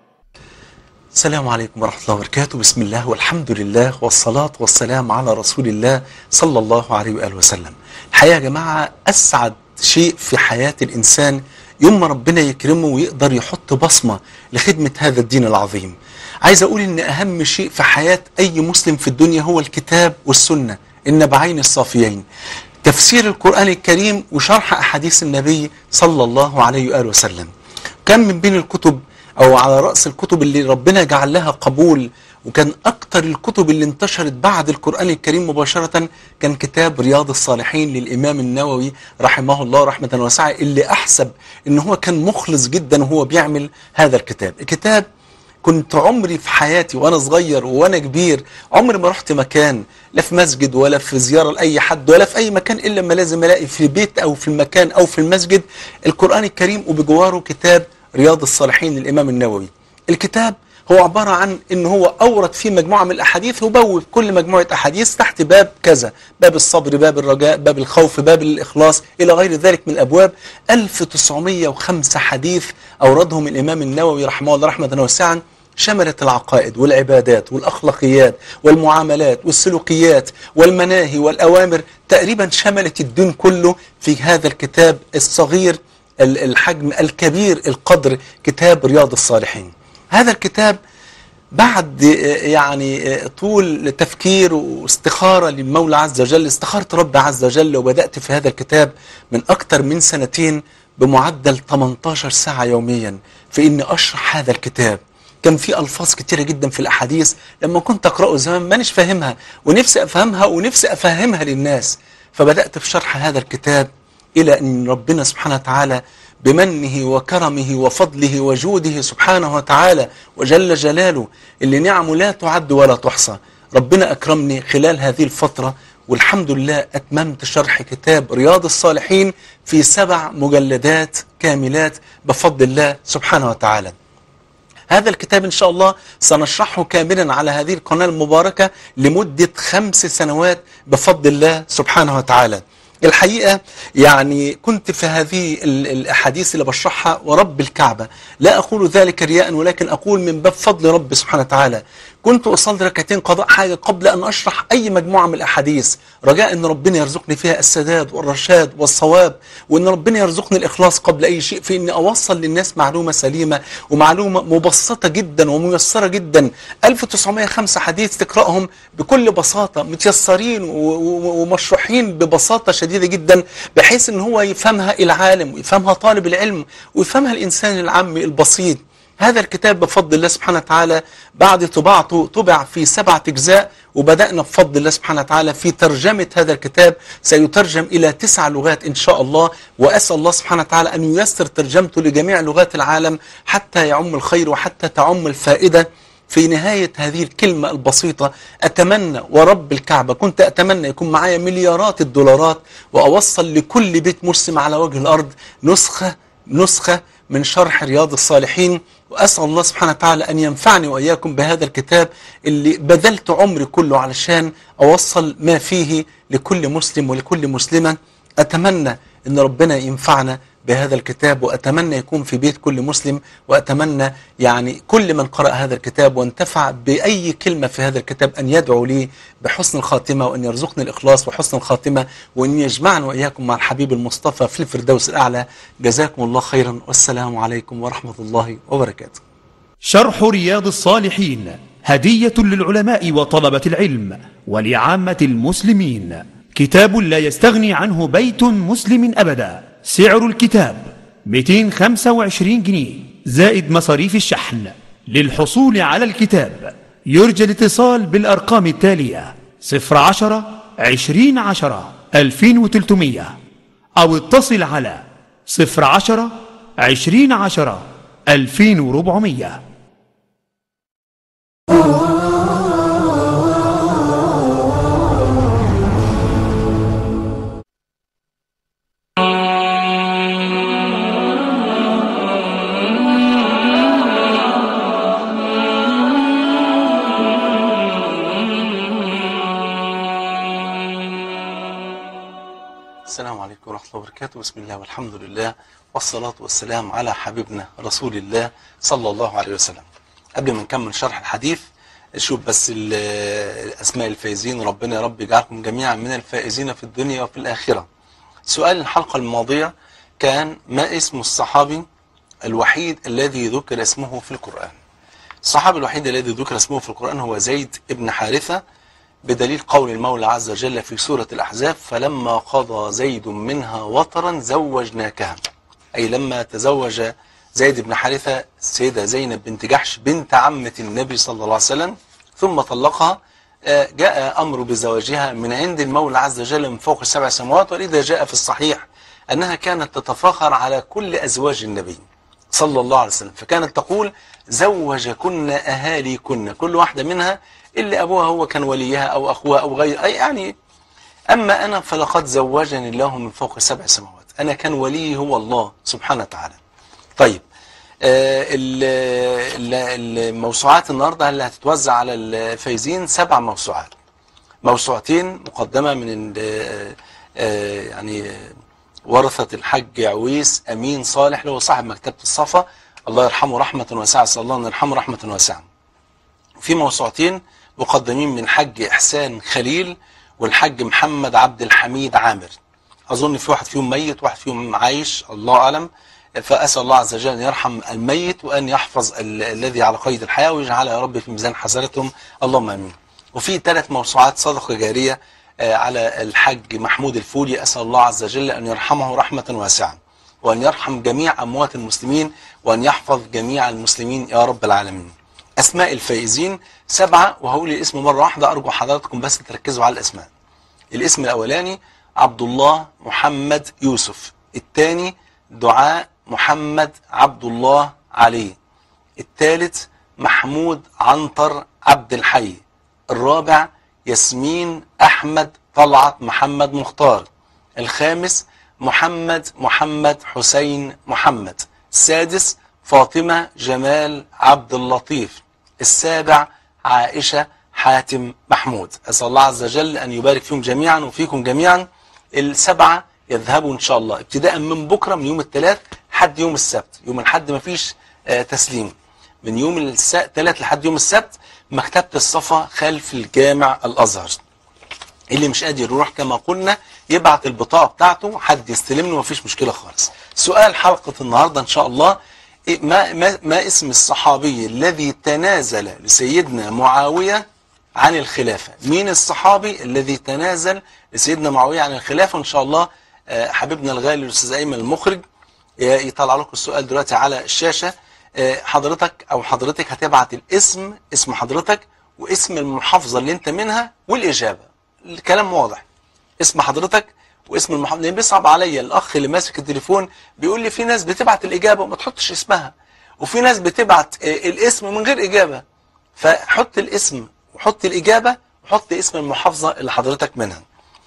السلام عليكم ورحمة الله وبركاته بسم الله والحمد لله والصلاة والسلام على رسول الله صلى الله عليه وآله وسلم الحقيقة يا جماعة أسعد شيء في حياة الإنسان يوم ما ربنا يكرمه ويقدر يحط بصمة لخدمة هذا الدين العظيم عايز أقول إن أهم شيء في حياة أي مسلم في الدنيا هو الكتاب والسنة النبعين الصافيين تفسير القرآن الكريم وشرح أحاديث النبي صلى الله عليه وآله وسلم كان من بين الكتب او على رأس الكتب اللي ربنا جعل لها قبول وكان اكتر الكتب اللي انتشرت بعد القرآن الكريم مباشرة كان كتاب رياض الصالحين للامام النووي رحمه الله رحمة واسعة اللي احسب ان هو كان مخلص جدا وهو بيعمل هذا الكتاب الكتاب كنت عمري في حياتي وانا صغير وانا كبير عمري ما رحت مكان لا في مسجد ولا في زيارة لأي حد ولا في أي مكان إلا ما لازم ألاقي في بيت أو في المكان أو في المسجد القرآن الكريم وبجواره كتاب رياض الصالحين للإمام النووي الكتاب هو عبارة عن ان هو اورد فيه مجموعة من الاحاديث وبوب كل مجموعة احاديث تحت باب كذا باب الصبر باب الرجاء باب الخوف باب الاخلاص الى غير ذلك من الابواب 1905 حديث اوردهم الامام النووي رحمه الله رحمة واسعا شملت العقائد والعبادات والاخلاقيات والمعاملات والسلوكيات والمناهي والاوامر تقريبا شملت الدين كله في هذا الكتاب الصغير الحجم الكبير القدر كتاب رياض الصالحين هذا الكتاب بعد يعني طول تفكير واستخارة للمولى عز وجل استخارت رب عز وجل وبدأت في هذا الكتاب من أكثر من سنتين بمعدل 18 ساعة يوميا في إني أشرح هذا الكتاب كان في ألفاظ كتيرة جدا في الأحاديث لما كنت أقرأه زمان مانيش فاهمها ونفسي أفهمها ونفسي أفهمها للناس فبدأت في شرح هذا الكتاب إلى أن ربنا سبحانه وتعالى بمنه وكرمه وفضله وجوده سبحانه وتعالى وجل جلاله اللي نعمه لا تعد ولا تحصى ربنا أكرمني خلال هذه الفترة والحمد لله أتممت شرح كتاب رياض الصالحين في سبع مجلدات كاملات بفضل الله سبحانه وتعالى هذا الكتاب إن شاء الله سنشرحه كاملا على هذه القناة المباركة لمدة خمس سنوات بفضل الله سبحانه وتعالى الحقيقة يعني كنت في هذه الأحاديث اللي بشرحها ورب الكعبة لا أقول ذلك رياء ولكن أقول من باب فضل رب سبحانه وتعالى كنت أصلي ركعتين قضاء حاجة قبل أن أشرح أي مجموعة من الأحاديث رجاء أن ربنا يرزقني فيها السداد والرشاد والصواب وأن ربنا يرزقني الإخلاص قبل أي شيء في أني أوصل للناس معلومة سليمة ومعلومة مبسطة جدا وميسرة جدا 1905 حديث تقرأهم بكل بساطة متيسرين ومشروحين ببساطة شديدة جدا بحيث أن هو يفهمها العالم ويفهمها طالب العلم ويفهمها الإنسان العامي البسيط هذا الكتاب بفضل الله سبحانه وتعالى بعد طباعته طبع في سبعة أجزاء وبدأنا بفضل الله سبحانه وتعالى في ترجمة هذا الكتاب سيترجم إلى تسع لغات إن شاء الله وأسأل الله سبحانه وتعالى أن ييسر ترجمته لجميع لغات العالم حتى يعم الخير وحتى تعم الفائدة في نهاية هذه الكلمة البسيطة أتمنى ورب الكعبة كنت أتمنى يكون معايا مليارات الدولارات وأوصل لكل بيت مسلم على وجه الأرض نسخة نسخة من شرح رياض الصالحين وأسأل الله سبحانه وتعالى أن ينفعني وإياكم بهذا الكتاب اللي بذلت عمري كله علشان أوصل ما فيه لكل مسلم ولكل مسلمة أتمنى أن ربنا ينفعنا بهذا الكتاب وأتمنى يكون في بيت كل مسلم وأتمنى يعني كل من قرأ هذا الكتاب وانتفع بأي كلمة في هذا الكتاب أن يدعو لي بحسن الخاتمة وأن يرزقني الإخلاص وحسن الخاتمة وأن يجمعنا وإياكم مع الحبيب المصطفى في الفردوس الأعلى جزاكم الله خيرا والسلام عليكم ورحمة الله وبركاته شرح رياض الصالحين هدية للعلماء وطلبة العلم ولعامة المسلمين كتاب لا يستغني عنه بيت مسلم أبدا سعر الكتاب 225 جنيه زائد مصاريف الشحن للحصول على الكتاب يرجى الاتصال بالأرقام التالية 010 20 10 2300 أو اتصل على 010 20 10 2400 السلام عليكم عليكم ورحمة الله وبركاته بسم الله والحمد لله والصلاة والسلام على حبيبنا رسول الله صلى الله عليه وسلم قبل ما نكمل شرح الحديث شوف بس ال- أسماء الفائزين ربنا يا رب يجعلكم جميعا من الفائزين في الدنيا وفي الآخرة سؤال الحلقة الماضية كان ما اسم الصحابي الوحيد الذي ذكر اسمه في القرآن الصحابي الوحيد الذي ذكر اسمه في القرآن هو زيد ابن حارثة بدليل قول المولى عز وجل في سورة الأحزاب فلما قضى زيد منها وطرا زوجناكها أي لما تزوج زيد بن حارثة السيدة زينب بنت جحش بنت عمة النبي صلى الله عليه وسلم ثم طلقها آه، جاء أمر بزواجها من عند المولى عز وجل من فوق السبع سماوات ولذا جاء في الصحيح أنها كانت تتفاخر على كل أزواج النبي صلى الله عليه وسلم فكانت تقول زوجكن أهاليكن كل واحدة منها اللي أبوها هو كان وليها أو أخوها أو غير أي يعني أما أنا فلقد زوجني الله من فوق سبع سماوات أنا كان ولي هو الله سبحانه وتعالى طيب آه، ال- ال- الموسوعات النهاردة اللي هتتوزع على الفايزين سبع موسوعات موسوعتين مقدمة من ال- آه، يعني آه، ورثة الحج عويس أمين صالح اللي هو صاحب مكتبة الصفا الله يرحمه رحمة واسعة صلى الله أن يرحمه رحمة واسعة في موسوعتين مقدمين من حج إحسان خليل والحج محمد عبد الحميد عامر أظن في واحد فيهم ميت واحد فيهم عايش الله أعلم فأسأل الله عز وجل أن يرحم الميت وأن يحفظ ال- الذي على قيد الحياة ويجعل يا رب في ميزان حسناتهم اللهم آمين وفي ثلاث موسوعات صدقة جارية آه، على الحج محمود الفولي أسأل الله عز وجل أن يرحمه رحمة واسعة وأن يرحم جميع أموات المسلمين وأن يحفظ جميع المسلمين يا رب العالمين أسماء الفائزين سبعة وهقول الاسم مرة واحدة أرجو حضراتكم بس تركزوا على الأسماء الاسم الأولاني عبد الله محمد يوسف الثاني دعاء محمد عبد الله علي الثالث محمود عنتر عبد الحي الرابع ياسمين أحمد طلعت محمد مختار الخامس محمد محمد حسين محمد السادس فاطمة جمال عبد اللطيف السابع عائشة حاتم محمود أسأل الله عز وجل أن يبارك فيهم جميعا وفيكم جميعا السبعة يذهبوا إن شاء الله ابتداء من بكرة من يوم الثلاث حد يوم السبت يوم الحد مفيش آه تسليم من يوم الثلاث لحد يوم السبت مكتبة الصفا خلف الجامع الأزهر اللي مش قادر يروح كما قلنا يبعت البطاقة بتاعته حد يستلمني ومفيش مشكلة خالص سؤال حلقة النهاردة إن شاء الله إيه ما, ما, ما اسم الصحابي الذي تنازل لسيدنا معاوية عن الخلافة مين الصحابي الذي تنازل لسيدنا معاوية عن الخلافة إن شاء الله آه، حبيبنا الغالي الأستاذ أيمن المخرج ي- يطلع لكم السؤال دلوقتي على الشاشة آه، حضرتك أو حضرتك هتبعت الاسم اسم حضرتك واسم المحافظة اللي انت منها والإجابة الكلام واضح اسم حضرتك واسم المحافظة لان بيصعب عليا الأخ اللي ماسك التليفون بيقول لي في ناس بتبعت الإجابة وما تحطش اسمها وفي ناس بتبعت آه، الاسم من غير إجابة فحط الاسم وحط الإجابة وحط اسم المحافظة اللي حضرتك منها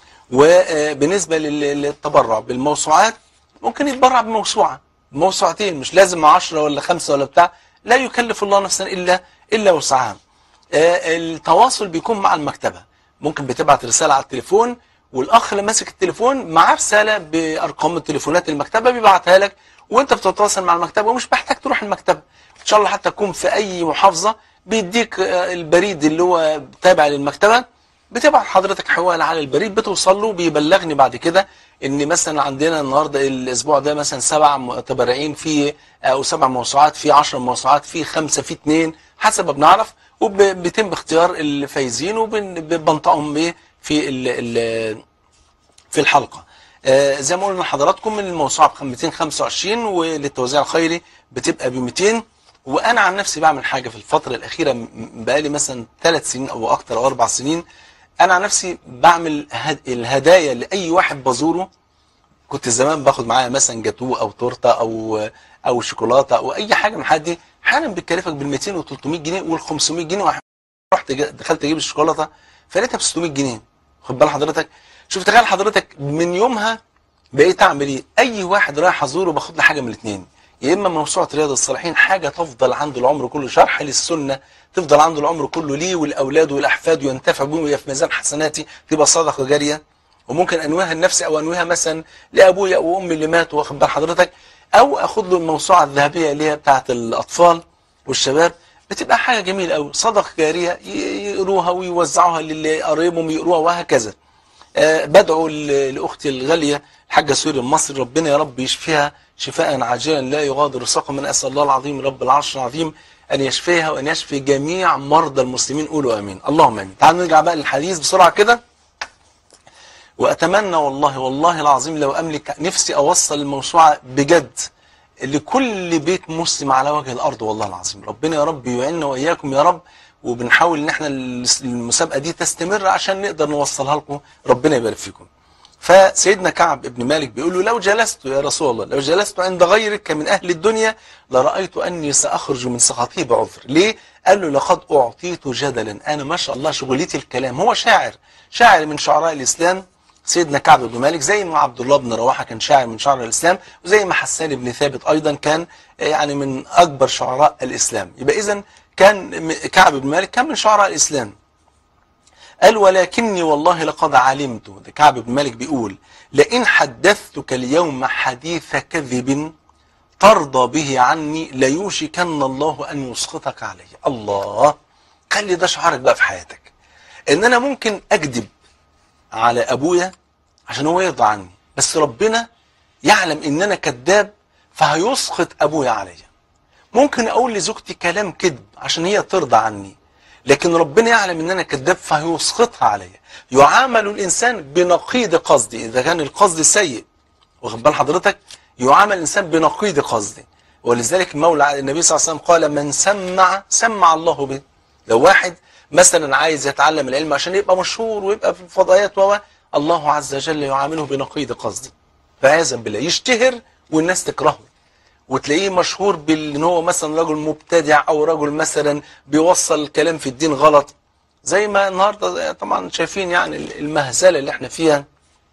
وبالنسبة لل- للتبرع بالموسوعات ممكن يتبرع بموسوعة موسوعتين مش لازم عشرة ولا خمسة ولا بتاع لا يكلف الله نفسا إلا إلا وسعها آه، التواصل بيكون مع المكتبة ممكن بتبعت رسالة على التليفون والأخ اللي ماسك التليفون معاه رسالة بأرقام التليفونات المكتبة بيبعتها لك وانت بتتواصل مع المكتبة ومش محتاج تروح المكتبة ان شاء الله حتى تكون في اي محافظة بيديك آه، البريد اللي هو تابع للمكتبة بتبعت حضرتك حوالي على البريد بتوصل له بيبلغني بعد كده ان مثلا عندنا النهارده الاسبوع ده مثلا سبع متبرعين في او سبع موسوعات في 10 موسوعات في خمسه في اثنين حسب ما بنعرف وبيتم اختيار الفايزين وبنطقهم بايه في ال ال في الحلقه آه زي ما قلنا لحضراتكم من الموسوعه ب 225 وللتوزيع الخيري بتبقى ب 200 وانا عن نفسي بعمل حاجه في الفتره الاخيره م- بقالي مثلا ثلاث سنين او اكتر او اربع سنين انا عن نفسي بعمل هد- الهدايا لاي واحد بزوره كنت زمان باخد معايا مثلا جاتوه او تورته او او شوكولاته او اي حاجه من الحاجات دي احيانا بتكلفك بال 200 و 300 جنيه وال 500 جنيه وأح- رحت جا- دخلت اجيب الشوكولاته فلقيتها ب 600 جنيه خد بال حضرتك شوف تخيل حضرتك من يومها بقيت اعمل ايه اي واحد رايح ازوره باخد له حاجه من الاثنين يا اما موسوعه رياض الصالحين حاجه تفضل عنده العمر كله شرح للسنه تفضل عنده العمر كله ليه والاولاد والاحفاد وينتفع بهم وهي في ميزان حسناتي تبقى صدقه جاريه وممكن انويها لنفسي او انويها مثلا لابويا او امي اللي ماتوا واخد بال حضرتك او اخد له الموسوعه الذهبيه اللي هي بتاعه الاطفال والشباب بتبقى حاجه جميله قوي صدقه جاريه ي- يقروها ويوزعوها للي قريبهم يقروها وهكذا آه، بدعو ل- لاختي الغاليه الحاجه سوري المصري ربنا يا رب يشفيها شفاء عاجلا لا يغادر سقما اسال الله العظيم رب العرش العظيم ان يشفيها وان يشفي جميع مرضى المسلمين قولوا امين اللهم امين تعالوا نرجع بقى للحديث بسرعه كده واتمنى والله والله العظيم لو املك نفسي اوصل الموسوعه بجد لكل بيت مسلم على وجه الارض والله العظيم ربنا يا رب يعيننا واياكم يا رب وبنحاول ان احنا المسابقه دي تستمر عشان نقدر نوصلها لكم ربنا يبارك فيكم فسيدنا كعب ابن مالك بيقول له لو جلست يا رسول الله لو جلست عند غيرك من اهل الدنيا لرايت اني ساخرج من سخطه بعذر ليه قال له لقد اعطيت جدلا انا ما شاء الله شغلتي الكلام هو شاعر شاعر من شعراء الاسلام سيدنا كعب بن مالك زي ما عبد الله بن رواحه كان شاعر من شعراء الاسلام وزي ما حسان بن ثابت ايضا كان يعني من اكبر شعراء الاسلام يبقى اذا كان م- كعب بن مالك كان من شعراء الاسلام قال ولكني والله لقد علمت ده كعب بن مالك بيقول لئن حدثتك اليوم حديث كذب ترضى به عني ليوشكن الله ان يسخطك علي الله خلي ده شعارك بقى في حياتك ان انا ممكن اكذب على ابويا عشان هو يرضى عني بس ربنا يعلم ان انا كذاب فهيسخط ابويا عليا ممكن اقول لزوجتي كلام كذب عشان هي ترضى عني لكن ربنا يعلم ان انا كذاب فهيسخطها عليا يعامل الانسان بنقيض قصدي اذا كان القصد سيء واخد بال حضرتك يعامل الانسان بنقيض قصده ولذلك المولى النبي صلى الله عليه وسلم قال من سمع سمع الله به لو واحد مثلا عايز يتعلم العلم عشان يبقى مشهور ويبقى في الفضائيات و الله عز وجل يعامله بنقيض قصده فعياذا بالله يشتهر والناس تكرهه وتلاقيه مشهور بان هو مثلا رجل مبتدع او رجل مثلا بيوصل الكلام في الدين غلط زي ما النهارده طبعا شايفين يعني المهزله اللي احنا فيها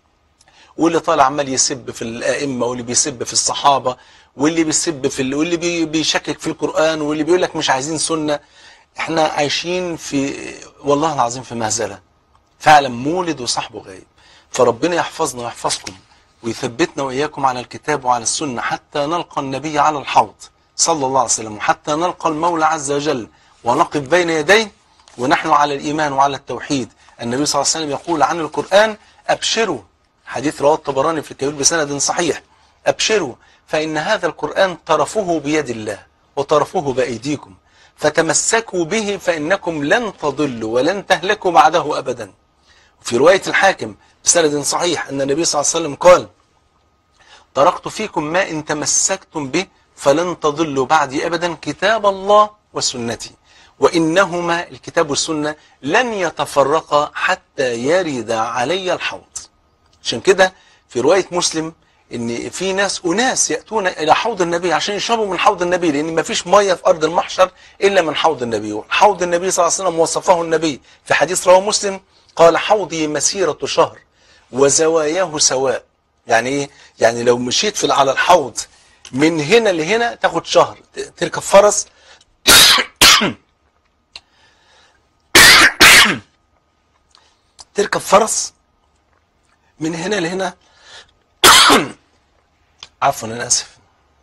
واللي طالع عمال يسب في الائمه واللي بيسب في الصحابه واللي بيسب في ال... واللي بي... بيشكك في القران واللي بيقول لك مش عايزين سنه احنا عايشين في والله العظيم في مهزله فعلا مولد وصاحبه غايب فربنا يحفظنا ويحفظكم ويثبتنا واياكم على الكتاب وعلى السنه حتى نلقى النبي على الحوض صلى الله عليه وسلم وحتى نلقى المولى عز وجل ونقف بين يديه ونحن على الايمان وعلى التوحيد النبي صلى الله عليه وسلم يقول عن القران ابشروا حديث رواه الطبراني في الكبير بسند صحيح ابشروا فان هذا القران طرفه بيد الله وطرفه بايديكم فتمسكوا به فانكم لن تضلوا ولن تهلكوا بعده ابدا في روايه الحاكم بسند صحيح ان النبي صلى الله عليه وسلم قال تركت فيكم ما ان تمسكتم به فلن تضلوا بعدي ابدا كتاب الله وسنتي وانهما الكتاب والسنه لن يتفرقا حتى يرد علي الحوض عشان كده في روايه مسلم ان في ناس اناس ياتون الى حوض النبي عشان يشربوا من حوض النبي لان ما فيش ميه في ارض المحشر الا من حوض النبي حوض النبي صلى الله عليه وسلم وصفه النبي في حديث رواه مسلم قال حوضي مسيره شهر وزواياه سواء يعني ايه يعني لو مشيت في على الحوض من هنا لهنا تاخد شهر ت- تركب فرس تركب فرس من هنا لهنا عفوا انا اسف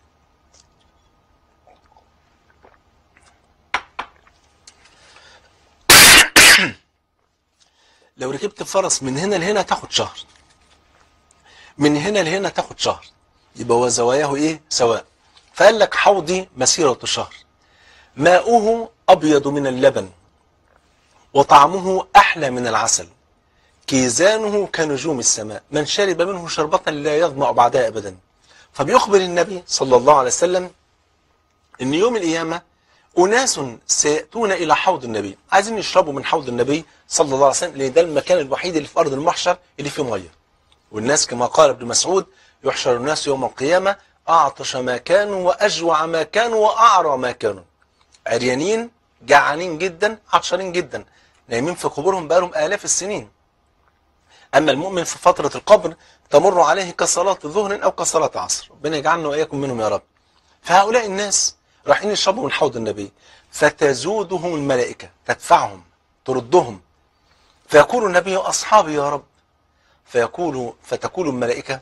لو ركبت فرس من هنا لهنا تاخد شهر من هنا لهنا تاخد شهر يبقى وزواياه ايه سواء فقال لك حوضي مسيرة شهر ماؤه أبيض من اللبن وطعمه أحلى من العسل كيزانه كنجوم السماء من شرب منه شربة لا يظمأ بعدها أبدا فبيخبر النبي صلى الله عليه وسلم ان يوم القيامة أناس سيأتون إلى حوض النبي عايزين يشربوا من حوض النبي صلى الله عليه وسلم لأن ده المكان الوحيد اللي في أرض المحشر اللي فيه مية والناس كما قال ابن مسعود يحشر الناس يوم القيامة أعطش ما كانوا وأجوع ما كانوا وأعرى ما كانوا عريانين جعانين جدا عطشانين جدا نايمين في قبورهم بقالهم آلاف السنين أما المؤمن في فترة القبر تمر عليه كصلاة ظهر أو كصلاة عصر ربنا يجعلنا وإياكم منهم يا رب فهؤلاء الناس رايحين يشربوا من حوض النبي فتزودهم الملائكة تدفعهم تردهم فيقول النبي أصحابي يا رب فيقول فتقول الملائكة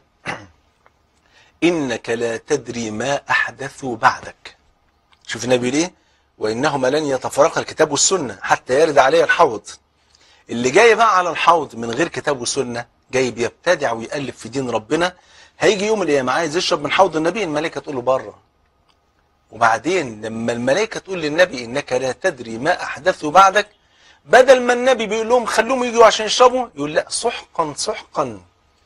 إنك لا تدري ما أحدثوا بعدك شوف النبي ليه وإنهما لن يتفرق الكتاب والسنة حتى يرد عليه الحوض اللي جاي بقى على الحوض من غير كتاب وسنة جاي بيبتدع ويألف في دين ربنا هيجي يوم القيامة عايز يشرب من حوض النبي الملائكة تقول له بره وبعدين لما الملائكة تقول للنبي إنك لا تدري ما أحدثوا بعدك بدل ما النبي بيقول لهم خلوهم يجوا عشان يشربوا يقول لا سحقا سحقا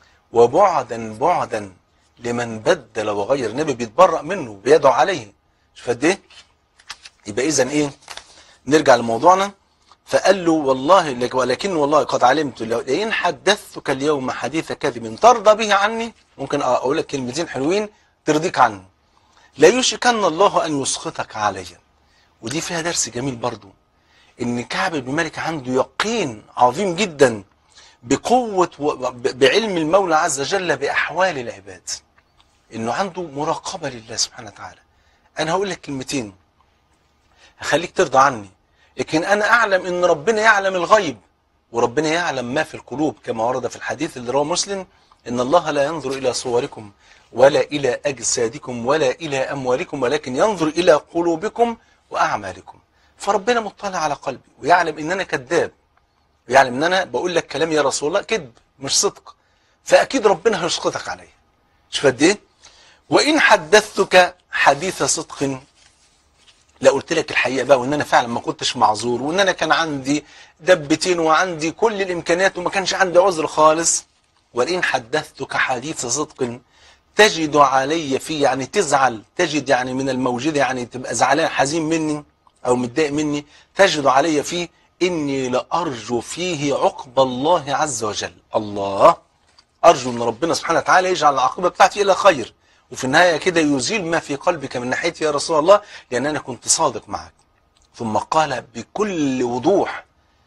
وبعدا بعدا لمن بدل وغير النبي بيتبرأ منه بيدعو عليه شوف قد ايه يبقى اذا ايه نرجع لموضوعنا فقال له والله لك ولكن والله قد علمت لو ان حدثتك اليوم حديث كذب ترضى به عني ممكن اقول لك كلمتين حلوين ترضيك عني لا يوشكن الله ان يسخطك علي ودي فيها درس جميل برضو ان كعب بن مالك عنده يقين عظيم جدا بقوة و... ب- بعلم المولى عز وجل بأحوال العباد انه عنده مراقبة لله سبحانه وتعالى انا هقول لك كلمتين هخليك ترضى عني لكن انا اعلم ان ربنا يعلم الغيب وربنا يعلم ما في القلوب كما ورد في الحديث اللي رواه مسلم ان الله لا ينظر الى صوركم ولا الى اجسادكم ولا الى اموالكم ولكن ينظر الى قلوبكم واعمالكم فربنا مطلع على قلبي ويعلم ان انا كذاب ويعلم ان انا بقول لك كلام يا رسول الله كذب مش صدق فاكيد ربنا هيسقطك عليه شوف قد ايه وان حدثتك حديث صدق لا قلت لك الحقيقه بقى وان انا فعلا ما كنتش معذور وان انا كان عندي دبتين وعندي كل الامكانيات وما كانش عندي عذر خالص وان حدثتك حديث صدق تجد علي فيه يعني تزعل تجد يعني من الموجود يعني تبقى زعلان حزين مني او متضايق مني تجد علي فيه اني لارجو فيه عقب الله عز وجل الله ارجو ان ربنا سبحانه وتعالى يجعل العاقبه بتاعتي الى خير وفي النهايه كده يزيل ما في قلبك من ناحيتي يا رسول الله لان انا كنت صادق معك ثم قال بكل وضوح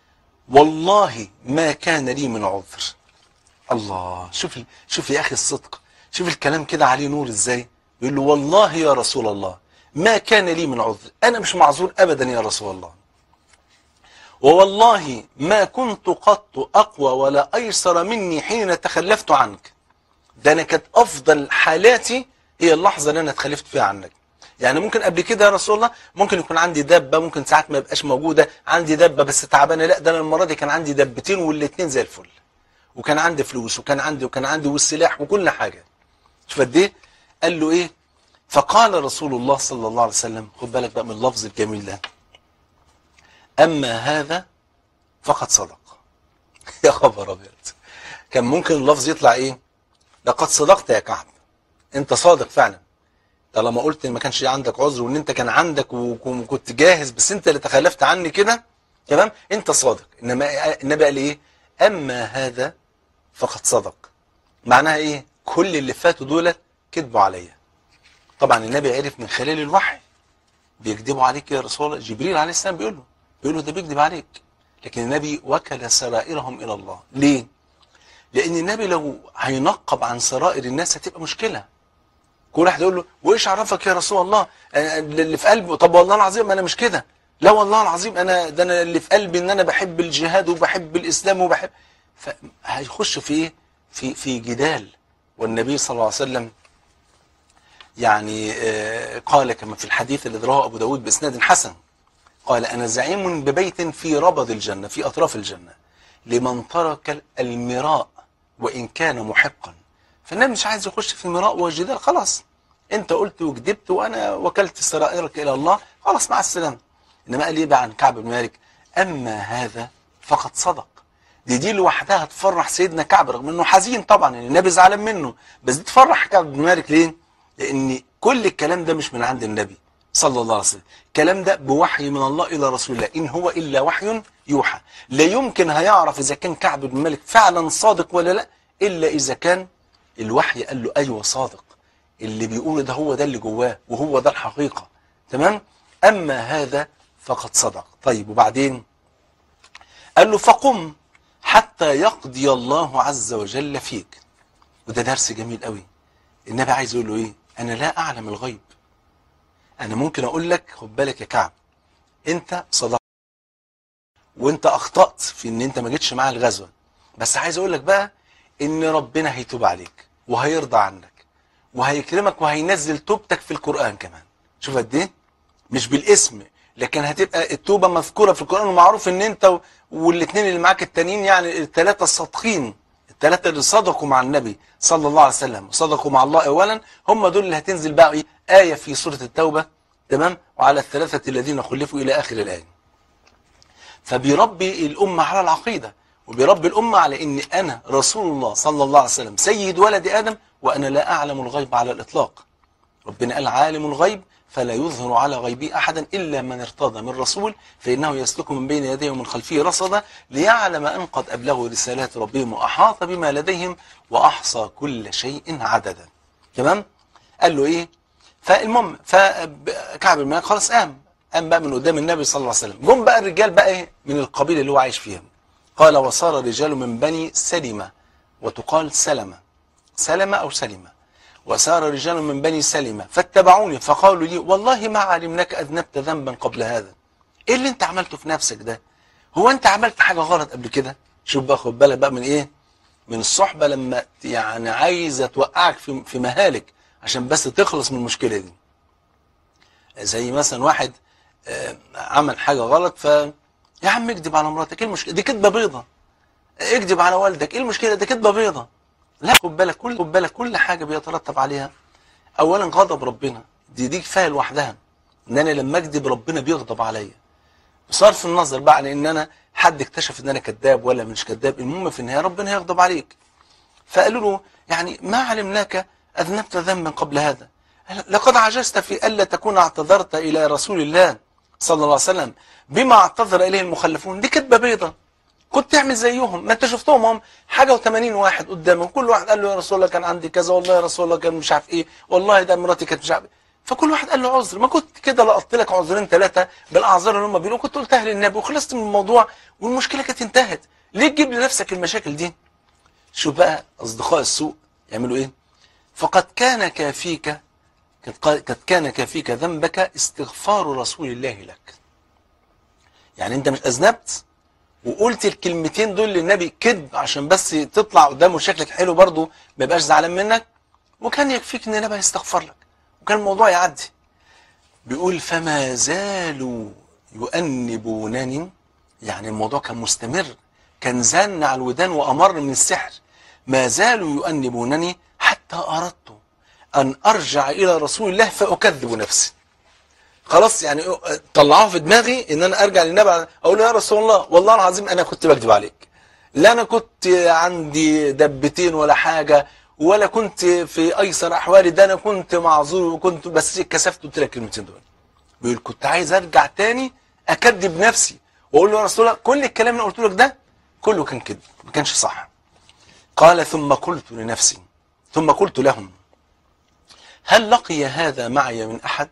والله ما كان لي من عذر الله شوف ال- شوف يا اخي الصدق شوف الكلام كده عليه نور ازاي يقول له والله يا رسول الله ما كان لي من عذر انا مش معذور ابدا يا رسول الله ووالله ما كنت قط اقوى ولا ايسر مني حين تخلفت عنك ده انا كانت افضل حالاتي هي اللحظه اللي انا اتخلفت فيها عنك يعني ممكن قبل كده يا رسول الله ممكن يكون عندي دبه ممكن ساعات ما يبقاش موجوده عندي دبه بس تعبانه لا ده انا المره دي كان عندي دبتين والاثنين زي الفل وكان عندي فلوس وكان عندي وكان عندي والسلاح وكل حاجه شوف قد ايه قال له ايه فقال رسول الله صلى الله عليه وسلم خد بالك بقى من اللفظ الجميل ده اما هذا فقد صدق يا خبر ابيض كان ممكن اللفظ يطلع ايه لقد صدقت يا كعب انت صادق فعلا طالما قلت ان ما كانش عندك عذر وان انت كان عندك وكنت جاهز بس انت اللي تخلفت عني كده تمام انت صادق انما النبي قال ايه اما هذا فقد صدق معناها ايه كل اللي فاتوا دول كذبوا عليا طبعا النبي عرف من خلال الوحي بيكذبوا عليك يا رسول الله جبريل عليه السلام بيقول له بيقول له ده بيكذب عليك لكن النبي وكل سرائرهم الى الله ليه لان النبي لو هينقب عن سرائر الناس هتبقى مشكله كل واحد يقول له وايش عرفك يا رسول الله أنا اللي في قلبي طب والله العظيم انا مش كده لا والله العظيم انا ده انا اللي في قلبي ان انا بحب الجهاد وبحب الاسلام وبحب فهيخش في ايه في في جدال والنبي صلى الله عليه وسلم يعني آه، قال كما في الحديث الذي رواه ابو داود باسناد حسن قال انا زعيم ببيت في ربض الجنه في اطراف الجنه لمن ترك المراء وان كان محقا فالنبي مش عايز يخش في مراء وجدال خلاص انت قلت وكذبت وانا وكلت سرائرك الى الله خلاص مع السلامه انما قال ايه بقى عن كعب بن مالك اما هذا فقد صدق دي دي لوحدها تفرح سيدنا كعب رغم انه حزين طبعا يعني النبي زعلان منه بس دي تفرح كعب بن مالك ليه؟ لان كل الكلام ده مش من عند النبي صلى الله عليه وسلم الكلام ده بوحي من الله الى رسول الله ان هو الا وحي يوحى لا يمكن هيعرف اذا كان كعب بن مالك فعلا صادق ولا لا الا اذا كان الوحي قال له ايوه صادق اللي بيقوله ده هو ده اللي جواه وهو ده الحقيقه تمام اما هذا فقد صدق طيب وبعدين قال له فقم حتى يقضي الله عز وجل فيك وده درس جميل قوي النبي عايز يقول له ايه انا لا اعلم الغيب انا ممكن اقول لك خد بالك يا كعب انت صدقت وانت اخطات في ان انت ما جيتش معايا الغزوه بس عايز اقول لك بقى ان ربنا هيتوب عليك وهيرضى عنك وهيكرمك وهينزل توبتك في القرآن كمان شوف قد ايه مش بالاسم لكن هتبقى التوبة مذكورة في القرآن ومعروف ان انت و- والاثنين اللي معاك التانيين يعني الثلاثة الصادقين الثلاثة اللي صدقوا مع النبي صلى الله عليه وسلم وصدقوا مع الله اولا هم دول اللي هتنزل بقى إيه؟ آية في سورة التوبة تمام وعلى الثلاثة الذين خلفوا إلى آخر الآية فبيربي الأمة على العقيدة وبيربي الأمة على إن أنا رسول الله صلى الله عليه وسلم سيد ولد آدم وأنا لا أعلم الغيب على الإطلاق ربنا قال عالم الغيب فلا يظهر على غيبه أحدا إلا من ارتضى من رسول فإنه يسلك من بين يديه ومن خلفه رصدا ليعلم أن قد أبلغوا رسالات ربهم وأحاط بما لديهم وأحصى كل شيء عددا تمام قال له إيه فالمهم فكعب بن مالك خلاص قام قام بقى من قدام النبي صلى الله عليه وسلم جم بقى الرجال بقى إيه من القبيلة اللي هو عايش فيها قال وصار رجال من بني سلمة وتقال سلمة سلمة أو سلمة وسار رجال من بني سلمة فاتبعوني فقالوا لي والله ما علمناك أذنبت ذنبا قبل هذا إيه اللي أنت عملته في نفسك ده هو أنت عملت حاجة غلط قبل كده شوف بقى خد بالك بقى من إيه من الصحبة لما يعني عايزة توقعك في في مهالك عشان بس تخلص من المشكلة دي زي مثلا واحد آه، عمل حاجة غلط ف يا عم اكذب على مراتك ايه المشكلة دي كذبة بيضة اكذب على والدك ايه المشكلة دي كذبة بيضة لا خد بالك كل خد بالك كل حاجة بيترتب عليها اولا غضب ربنا دي دي كفاية لوحدها ان انا لما اكذب ربنا بيغضب عليا بصرف النظر بقى عن ان انا حد اكتشف ان انا كذاب ولا مش كذاب المهم في النهاية ربنا هيغضب عليك فقالوا له يعني ما علمناك أذنبت ذنبا قبل هذا لقد عجزت في ألا تكون اعتذرت إلى رسول الله صلى الله عليه وسلم بما اعتذر إليه المخلفون دي كذبة بيضة كنت تعمل زيهم ما انت شفتهم هم حاجة و80 واحد قدامهم كل واحد قال له يا رسول الله كان عندي كذا والله يا رسول الله كان مش عارف ايه والله ده مراتي كانت مش عارف إيه. فكل واحد قال له عذر ما كنت كده لقطت لك عذرين ثلاثة بالاعذار اللي هم بيقولوا كنت قلتها للنبي وخلصت من الموضوع والمشكلة كانت انتهت ليه تجيب لنفسك المشاكل دي شوف بقى أصدقاء السوء يعملوا إيه فقد كان كافيك قد قد كان كافيك ذنبك استغفار رسول الله لك يعني أنت مش أذنبت وقلت الكلمتين دول للنبي كذب عشان بس تطلع قدامه شكلك حلو برضه ما يبقاش زعلان منك وكان يكفيك ان النبي يستغفر لك وكان الموضوع يعدي بيقول فما زالوا يؤنبونني يعني الموضوع كان مستمر كان زن على الودان وأمر من السحر ما زالوا يؤنبونني حتى أردت أن أرجع إلى رسول الله فأكذب نفسي خلاص يعني طلعوها في دماغي ان انا ارجع للنبي اقول له يا رسول الله والله العظيم انا كنت بكذب عليك لا انا كنت عندي دبتين ولا حاجه ولا كنت في ايسر احوالي ده انا كنت معذور وكنت بس كسفت قلت لك الكلمتين دول بيقول كنت عايز ارجع تاني اكذب نفسي واقول له يا رسول الله كل الكلام اللي قلت لك ده كله كان كذب ما كانش صح قال ثم قلت لنفسي ثم قلت لهم هل لقي هذا معي من احد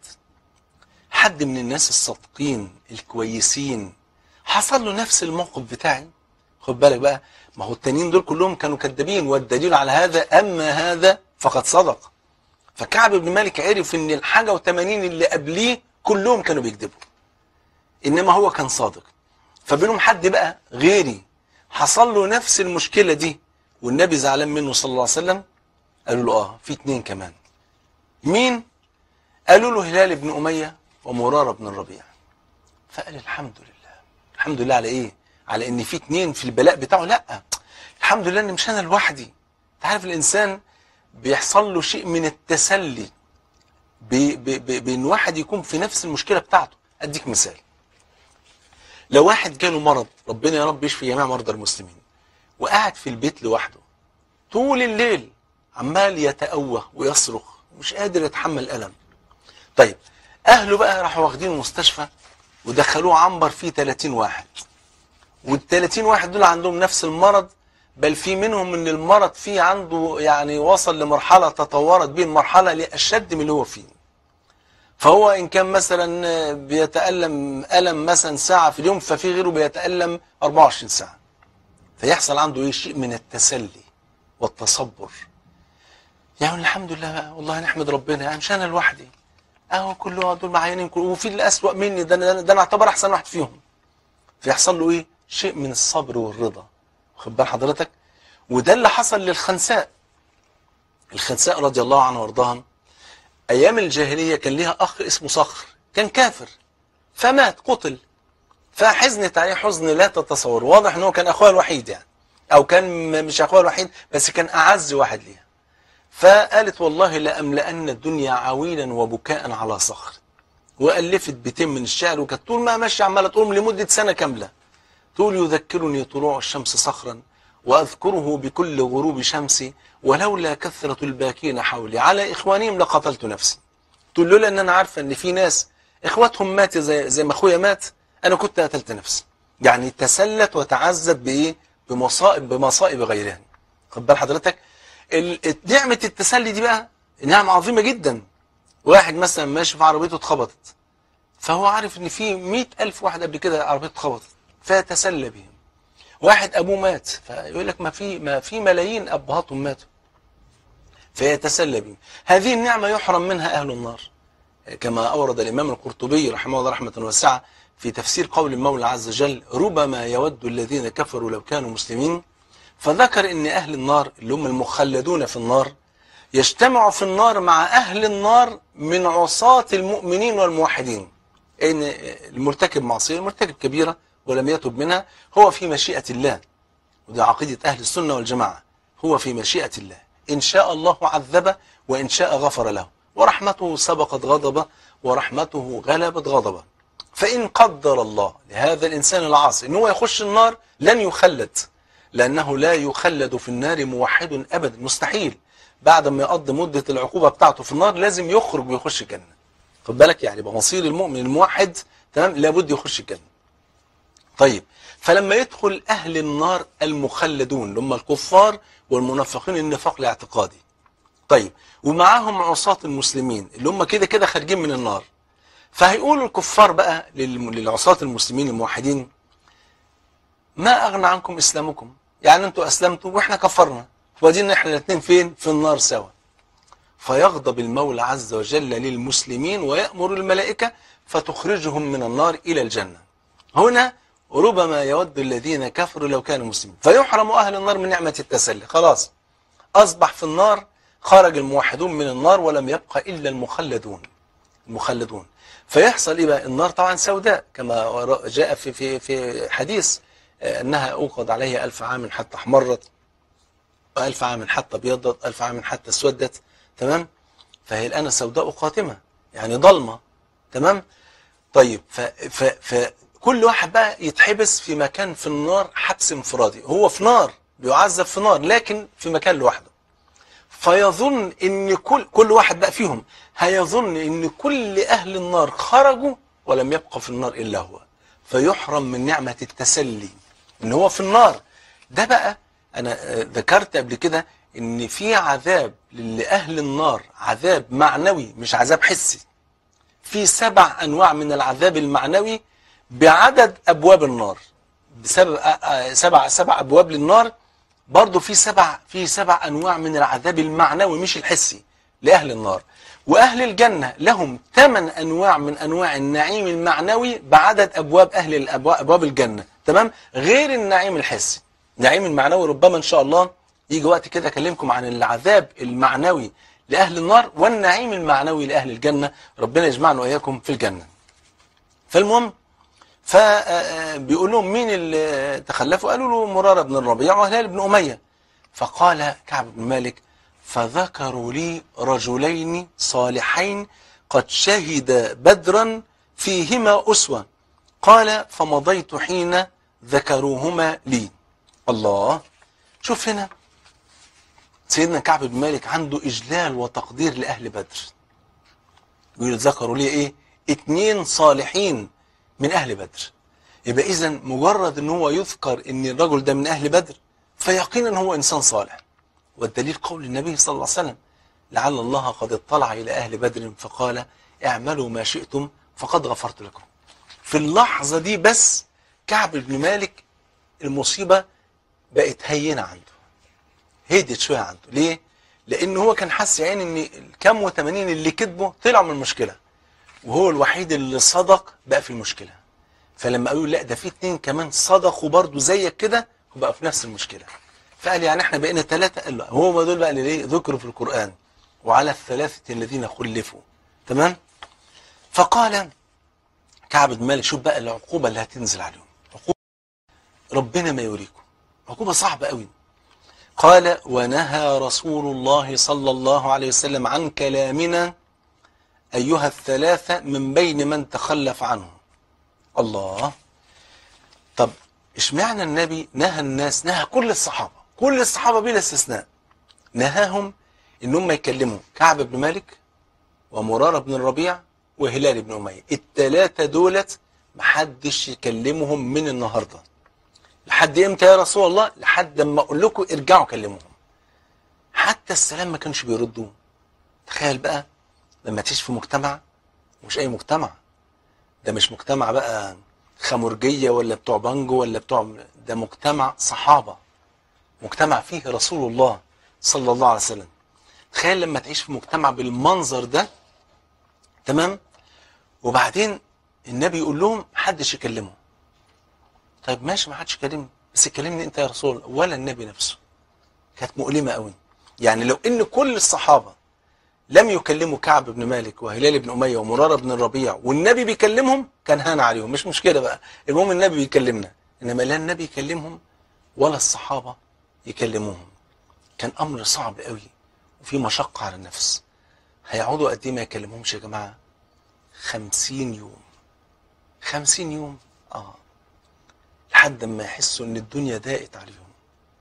حد من الناس الصادقين الكويسين حصل له نفس الموقف بتاعي خد بالك بقى ما هو التانيين دول كلهم كانوا كذابين والدليل على هذا اما هذا فقد صدق فكعب بن مالك عرف ان الحاجه و80 اللي قبليه كلهم كانوا بيكذبوا انما هو كان صادق فبينهم حد بقى غيري حصل له نفس المشكله دي والنبي زعلان منه صلى الله عليه وسلم قالوا له اه في اتنين كمان مين قالوا له هلال بن اميه ومرارة بن الربيع فقال الحمد لله الحمد لله على ايه على ان في اتنين في البلاء بتاعه لا الحمد لله ان مش انا لوحدي انت عارف الانسان بيحصل له شيء من التسلي ب- ب- ب- بان واحد يكون في نفس المشكله بتاعته اديك مثال لو واحد جاله مرض ربنا يا رب يشفي جميع مرضى المسلمين وقاعد في البيت لوحده طول الليل عمال يتأوه ويصرخ مش قادر يتحمل الألم طيب اهله بقى راحوا واخدين المستشفى ودخلوه عنبر فيه 30 واحد وال 30 واحد دول عندهم نفس المرض بل في منهم ان المرض فيه عنده يعني وصل لمرحله تطورت به المرحله لاشد من اللي هو فيه فهو ان كان مثلا بيتالم الم مثلا ساعه في اليوم ففي غيره بيتالم 24 ساعه فيحصل عنده ايه شيء من التسلي والتصبر يعني الحمد لله بقى والله نحمد ربنا يعني مش انا لوحدي اهو كله دول معينين كله وفي اللي اسوأ مني ده انا ده انا اعتبر احسن واحد فيهم فيحصل له ايه شيء من الصبر والرضا واخد بال حضرتك وده اللي حصل للخنساء الخنساء رضي الله عنها وارضاها ايام الجاهليه كان ليها اخ اسمه صخر كان كافر فمات قتل فحزنت عليه حزن لا تتصور واضح ان هو كان اخوها الوحيد يعني او كان م- مش اخوها الوحيد بس كان اعز واحد ليها فقالت والله لأملأن الدنيا عويلا وبكاء على صخر وألفت بيتين من الشعر وكانت طول ما ماشية عمالة تقول لمدة سنة كاملة تقول يذكرني طلوع الشمس صخرا وأذكره بكل غروب شمسي ولولا كثرة الباكين حولي على إخوانهم لقتلت نفسي تقول لولا أن أنا عارفة أن في ناس إخواتهم مات زي, زي ما أخويا مات أنا كنت قتلت نفسي يعني تسلت وتعذب بإيه بمصائب بمصائب غيرها خد بال حضرتك ال- نعمة التسلي دي بقى نعمة عظيمة جدا واحد مثلا ماشي في عربيته اتخبطت فهو عارف ان في مئة ألف واحد قبل كده عربيته اتخبطت فيتسلى بهم واحد أبوه مات فيقول لك ما في ما في ملايين أبهاتهم ماتوا فيتسلى بهم هذه النعمة يحرم منها أهل النار كما أورد الإمام القرطبي رحمه الله رحمة واسعة في تفسير قول المولى عز وجل ربما يود الذين كفروا لو كانوا مسلمين فذكر ان اهل النار اللي هم المخلدون في النار يجتمعوا في النار مع اهل النار من عصاة المؤمنين والموحدين ان المرتكب معصية المرتكب كبيرة ولم يتب منها هو في مشيئة الله وده عقيدة اهل السنة والجماعة هو في مشيئة الله ان شاء الله عذبه وان شاء غفر له ورحمته سبقت غضبه ورحمته غلبت غضبه فإن قدر الله لهذا الإنسان العاصي إن هو يخش النار لن يخلد لأنه لا يخلد في النار موحد أبدا مستحيل بعد ما يقضي مدة العقوبة بتاعته في النار لازم يخرج ويخش الجنة خد بالك يعني بمصير المؤمن الموحد تمام لابد يخش الجنة طيب فلما يدخل أهل النار المخلدون اللي هم الكفار والمنافقين النفاق الاعتقادي طيب ومعاهم عصاة المسلمين اللي هم كده كده خارجين من النار فهيقولوا الكفار بقى للم- للعصاة المسلمين الموحدين ما أغنى عنكم إسلامكم يعني أنتوا أسلمتوا وإحنا كفرنا وادينا إحنا الاثنين فين في النار سوا فيغضب المولى عز وجل للمسلمين ويأمر الملائكة فتخرجهم من النار إلى الجنة هنا ربما يود الذين كفروا لو كانوا مسلمين فيحرم أهل النار من نعمة التسلي خلاص أصبح في النار خرج الموحدون من النار ولم يبقى إلا المخلدون المخلدون فيحصل ايه بقى النار طبعا سوداء كما جاء في في في حديث آه، انها اوقد عليها ألف عام حتى احمرت وألف عام حتى ابيضت ألف عام حتى اسودت تمام فهي الان سوداء قاتمه يعني ضلمه تمام طيب ف ف فكل واحد بقى يتحبس في مكان في النار حبس انفرادي هو في نار بيعذب في نار لكن في مكان لوحده فيظن ان كل كل واحد بقى فيهم هيظن ان كل اهل النار خرجوا ولم يبقى في النار الا هو فيحرم من نعمة التسلي ان هو في النار ده بقى انا آه، ذكرت قبل كده ان في عذاب لاهل النار عذاب معنوي مش عذاب حسي في سبع انواع من العذاب المعنوي بعدد ابواب النار بسبب آه، آه، سبع سبع ابواب للنار برضه في سبع في سبع انواع من العذاب المعنوي مش الحسي لاهل النار واهل الجنه لهم ثمان انواع من انواع النعيم المعنوي بعدد ابواب اهل الابواب ابواب الجنه تمام غير النعيم الحسي النعيم المعنوي ربما ان شاء الله يجي وقت كده اكلمكم عن العذاب المعنوي لاهل النار والنعيم المعنوي لاهل الجنه ربنا يجمعنا واياكم في الجنه فالمهم فبيقول لهم مين اللي تخلفوا قالوا له مرارة بن الربيع وهلال بن أمية فقال كعب بن مالك فذكروا لي رجلين صالحين قد شهد بدرا فيهما أسوة قال فمضيت حين ذكروهما لي الله شوف هنا سيدنا كعب بن مالك عنده إجلال وتقدير لأهل بدر يقول ذكروا لي إيه اتنين صالحين من أهل بدر يبقى إذا مجرد أن هو يذكر أن الرجل ده من أهل بدر فيقينا هو إنسان صالح والدليل قول النبي صلى الله عليه وسلم لعل الله قد اطلع إلى أهل بدر فقال اعملوا ما شئتم فقد غفرت لكم في اللحظة دي بس كعب بن مالك المصيبة بقت هينة عنده هدت شوية عنده ليه؟ لأن هو كان حاسس يعني أن الكام وثمانين اللي كذبوا طلعوا من المشكلة وهو الوحيد اللي صدق بقى في المشكلة فلما قالوا لا ده في اتنين كمان صدقوا برضو زيك كده وبقى في نفس المشكلة فقال يعني احنا بقينا ثلاثة قال له هو دول بقى اللي ليه ذكروا في القرآن وعلى الثلاثة الذين خلفوا تمام فقال كعب بن مالك شوف بقى العقوبة اللي هتنزل عليهم عقوبة ربنا ما يوريكم عقوبة صعبة قوي قال ونهى رسول الله صلى الله عليه وسلم عن كلامنا أيها الثلاثة من بين من تخلف عنه الله طب اشمعنى النبي نهى الناس نهى كل الصحابة كل الصحابة بلا استثناء نهاهم ان هم يكلموا كعب بن مالك ومرارة بن الربيع وهلال بن أمية التلاتة دولت محدش يكلمهم من النهاردة لحد امتى يا رسول الله لحد ما اقول لكم ارجعوا كلموهم حتى السلام ما كانش بيردوه تخيل بقى لما تعيش في مجتمع مش اي مجتمع ده مش مجتمع بقى خمرجية ولا بتوع بانجو ولا بتوع ده مجتمع صحابة مجتمع فيه رسول الله صلى الله عليه وسلم تخيل لما تعيش في مجتمع بالمنظر ده تمام وبعدين النبي يقول لهم محدش يكلمه طيب ماشي ما حدش يكلمني بس يكلمني انت يا رسول الله ولا النبي نفسه كانت مؤلمة قوي يعني لو ان كل الصحابة لم يكلموا كعب بن مالك وهلال بن أمية ومرارة بن الربيع والنبي بيكلمهم كان هان عليهم مش مشكلة بقى المهم النبي بيكلمنا إنما لا النبي يكلمهم ولا الصحابة يكلموهم كان أمر صعب قوي وفي مشقة على النفس هيقعدوا قد ايه ما يكلمهمش يا جماعة خمسين يوم خمسين يوم اه لحد ما يحسوا ان الدنيا ضاقت عليهم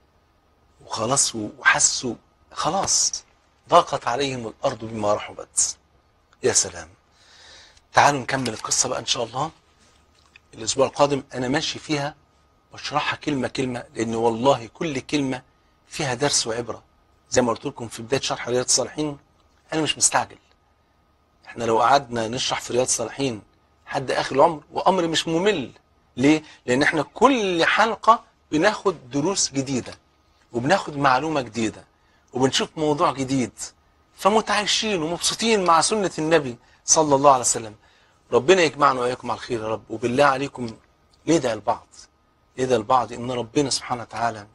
وخلاص وحسوا خلاص ضاقت عليهم الارض بما رحبت يا سلام تعالوا نكمل القصة بقى ان شاء الله الاسبوع القادم انا ماشي فيها بشرحها كلمة كلمة لان والله كل كلمة فيها درس وعبرة زي ما قلت لكم في بداية شرح رياض الصالحين انا مش مستعجل احنا لو قعدنا نشرح في رياض الصالحين لحد اخر العمر وامر مش ممل ليه لان احنا كل حلقة بناخد دروس جديدة وبناخد معلومة جديدة وبنشوف موضوع جديد فمتعايشين ومبسوطين مع سنة النبي صلى الله عليه وسلم ربنا يجمعنا وإياكم على الخير يا رب وبالله عليكم ندعي البعض ندعي البعض إن ربنا سبحانه وتعالى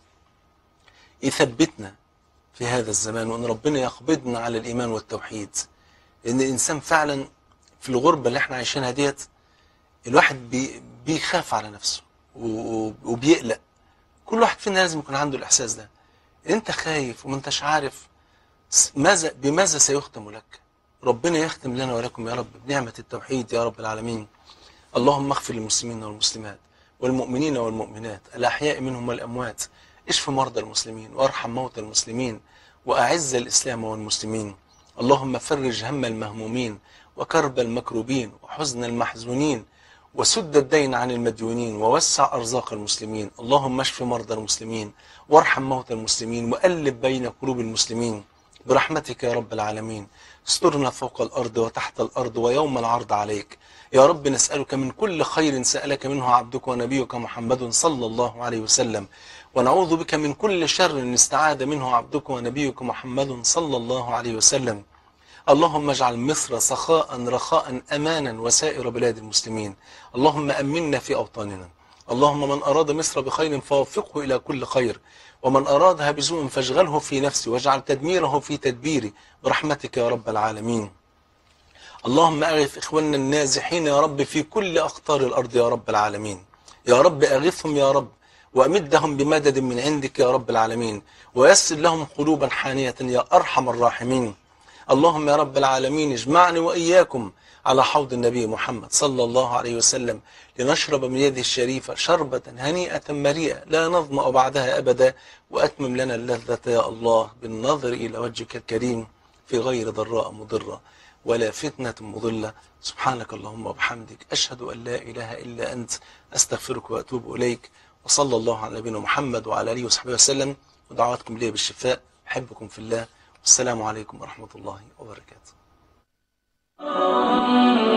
يثبتنا في هذا الزمان وإن ربنا يقبضنا على الإيمان والتوحيد لأن الإنسان فعلا في الغربة اللي احنا عايشينها ديت الواحد بي بيخاف على نفسه وبيقلق كل واحد فينا لازم يكون عنده الإحساس ده انت خايف وما انتش عارف ماذا بماذا سيختم لك ربنا يختم لنا ولكم يا رب بنعمة التوحيد يا رب العالمين اللهم اغفر للمسلمين والمسلمات والمؤمنين والمؤمنات الأحياء منهم والأموات اشف مرضى المسلمين وارحم موتى المسلمين وأعز الإسلام والمسلمين اللهم فرج هم المهمومين وكرب المكروبين وحزن المحزونين وسد الدين عن المديونين ووسع أرزاق المسلمين اللهم اشف مرضى المسلمين وارحم موتى المسلمين وألف بين قلوب المسلمين برحمتك يا رب العالمين استرنا فوق الأرض وتحت الأرض ويوم العرض عليك يا رب نسألك من كل خير سألك منه عبدك ونبيك محمد صلى الله عليه وسلم ونعوذ بك من كل شر استعاذ منه عبدك ونبيك محمد صلى الله عليه وسلم اللهم اجعل مصر سخاء رخاء أمانا وسائر بلاد المسلمين اللهم أمنا في أوطاننا اللهم من أراد مصر بخير فوفقه إلى كل خير ومن أرادها بسوء فاشغله في نفسه واجعل تدميره في تدبيره برحمتك يا رب العالمين اللهم أغث إخواننا النازحين يا رب في كل أقطار الأرض يا رب العالمين يا رب أغثهم يا رب وأمدهم بمدد من عندك يا رب العالمين ويسر لهم قلوبا حانية يا أرحم الراحمين اللهم يا رب العالمين اجمعني وإياكم على حوض النبي محمد صلى الله عليه وسلم لنشرب من يده الشريفة شربة هنيئة مريئة لا نظمأ بعدها أبدا وأتمم لنا اللذة يا الله بالنظر إلى وجهك الكريم في غير ضراء مضرة ولا فتنة مضلة سبحانك اللهم وبحمدك أشهد أن لا إله إلا أنت أستغفرك وأتوب إليك وصلى الله على نبينا محمد وعلى آله وصحبه وسلم ودعواتكم لي بالشفاء أحبكم في الله والسلام عليكم ورحمة الله وبركاته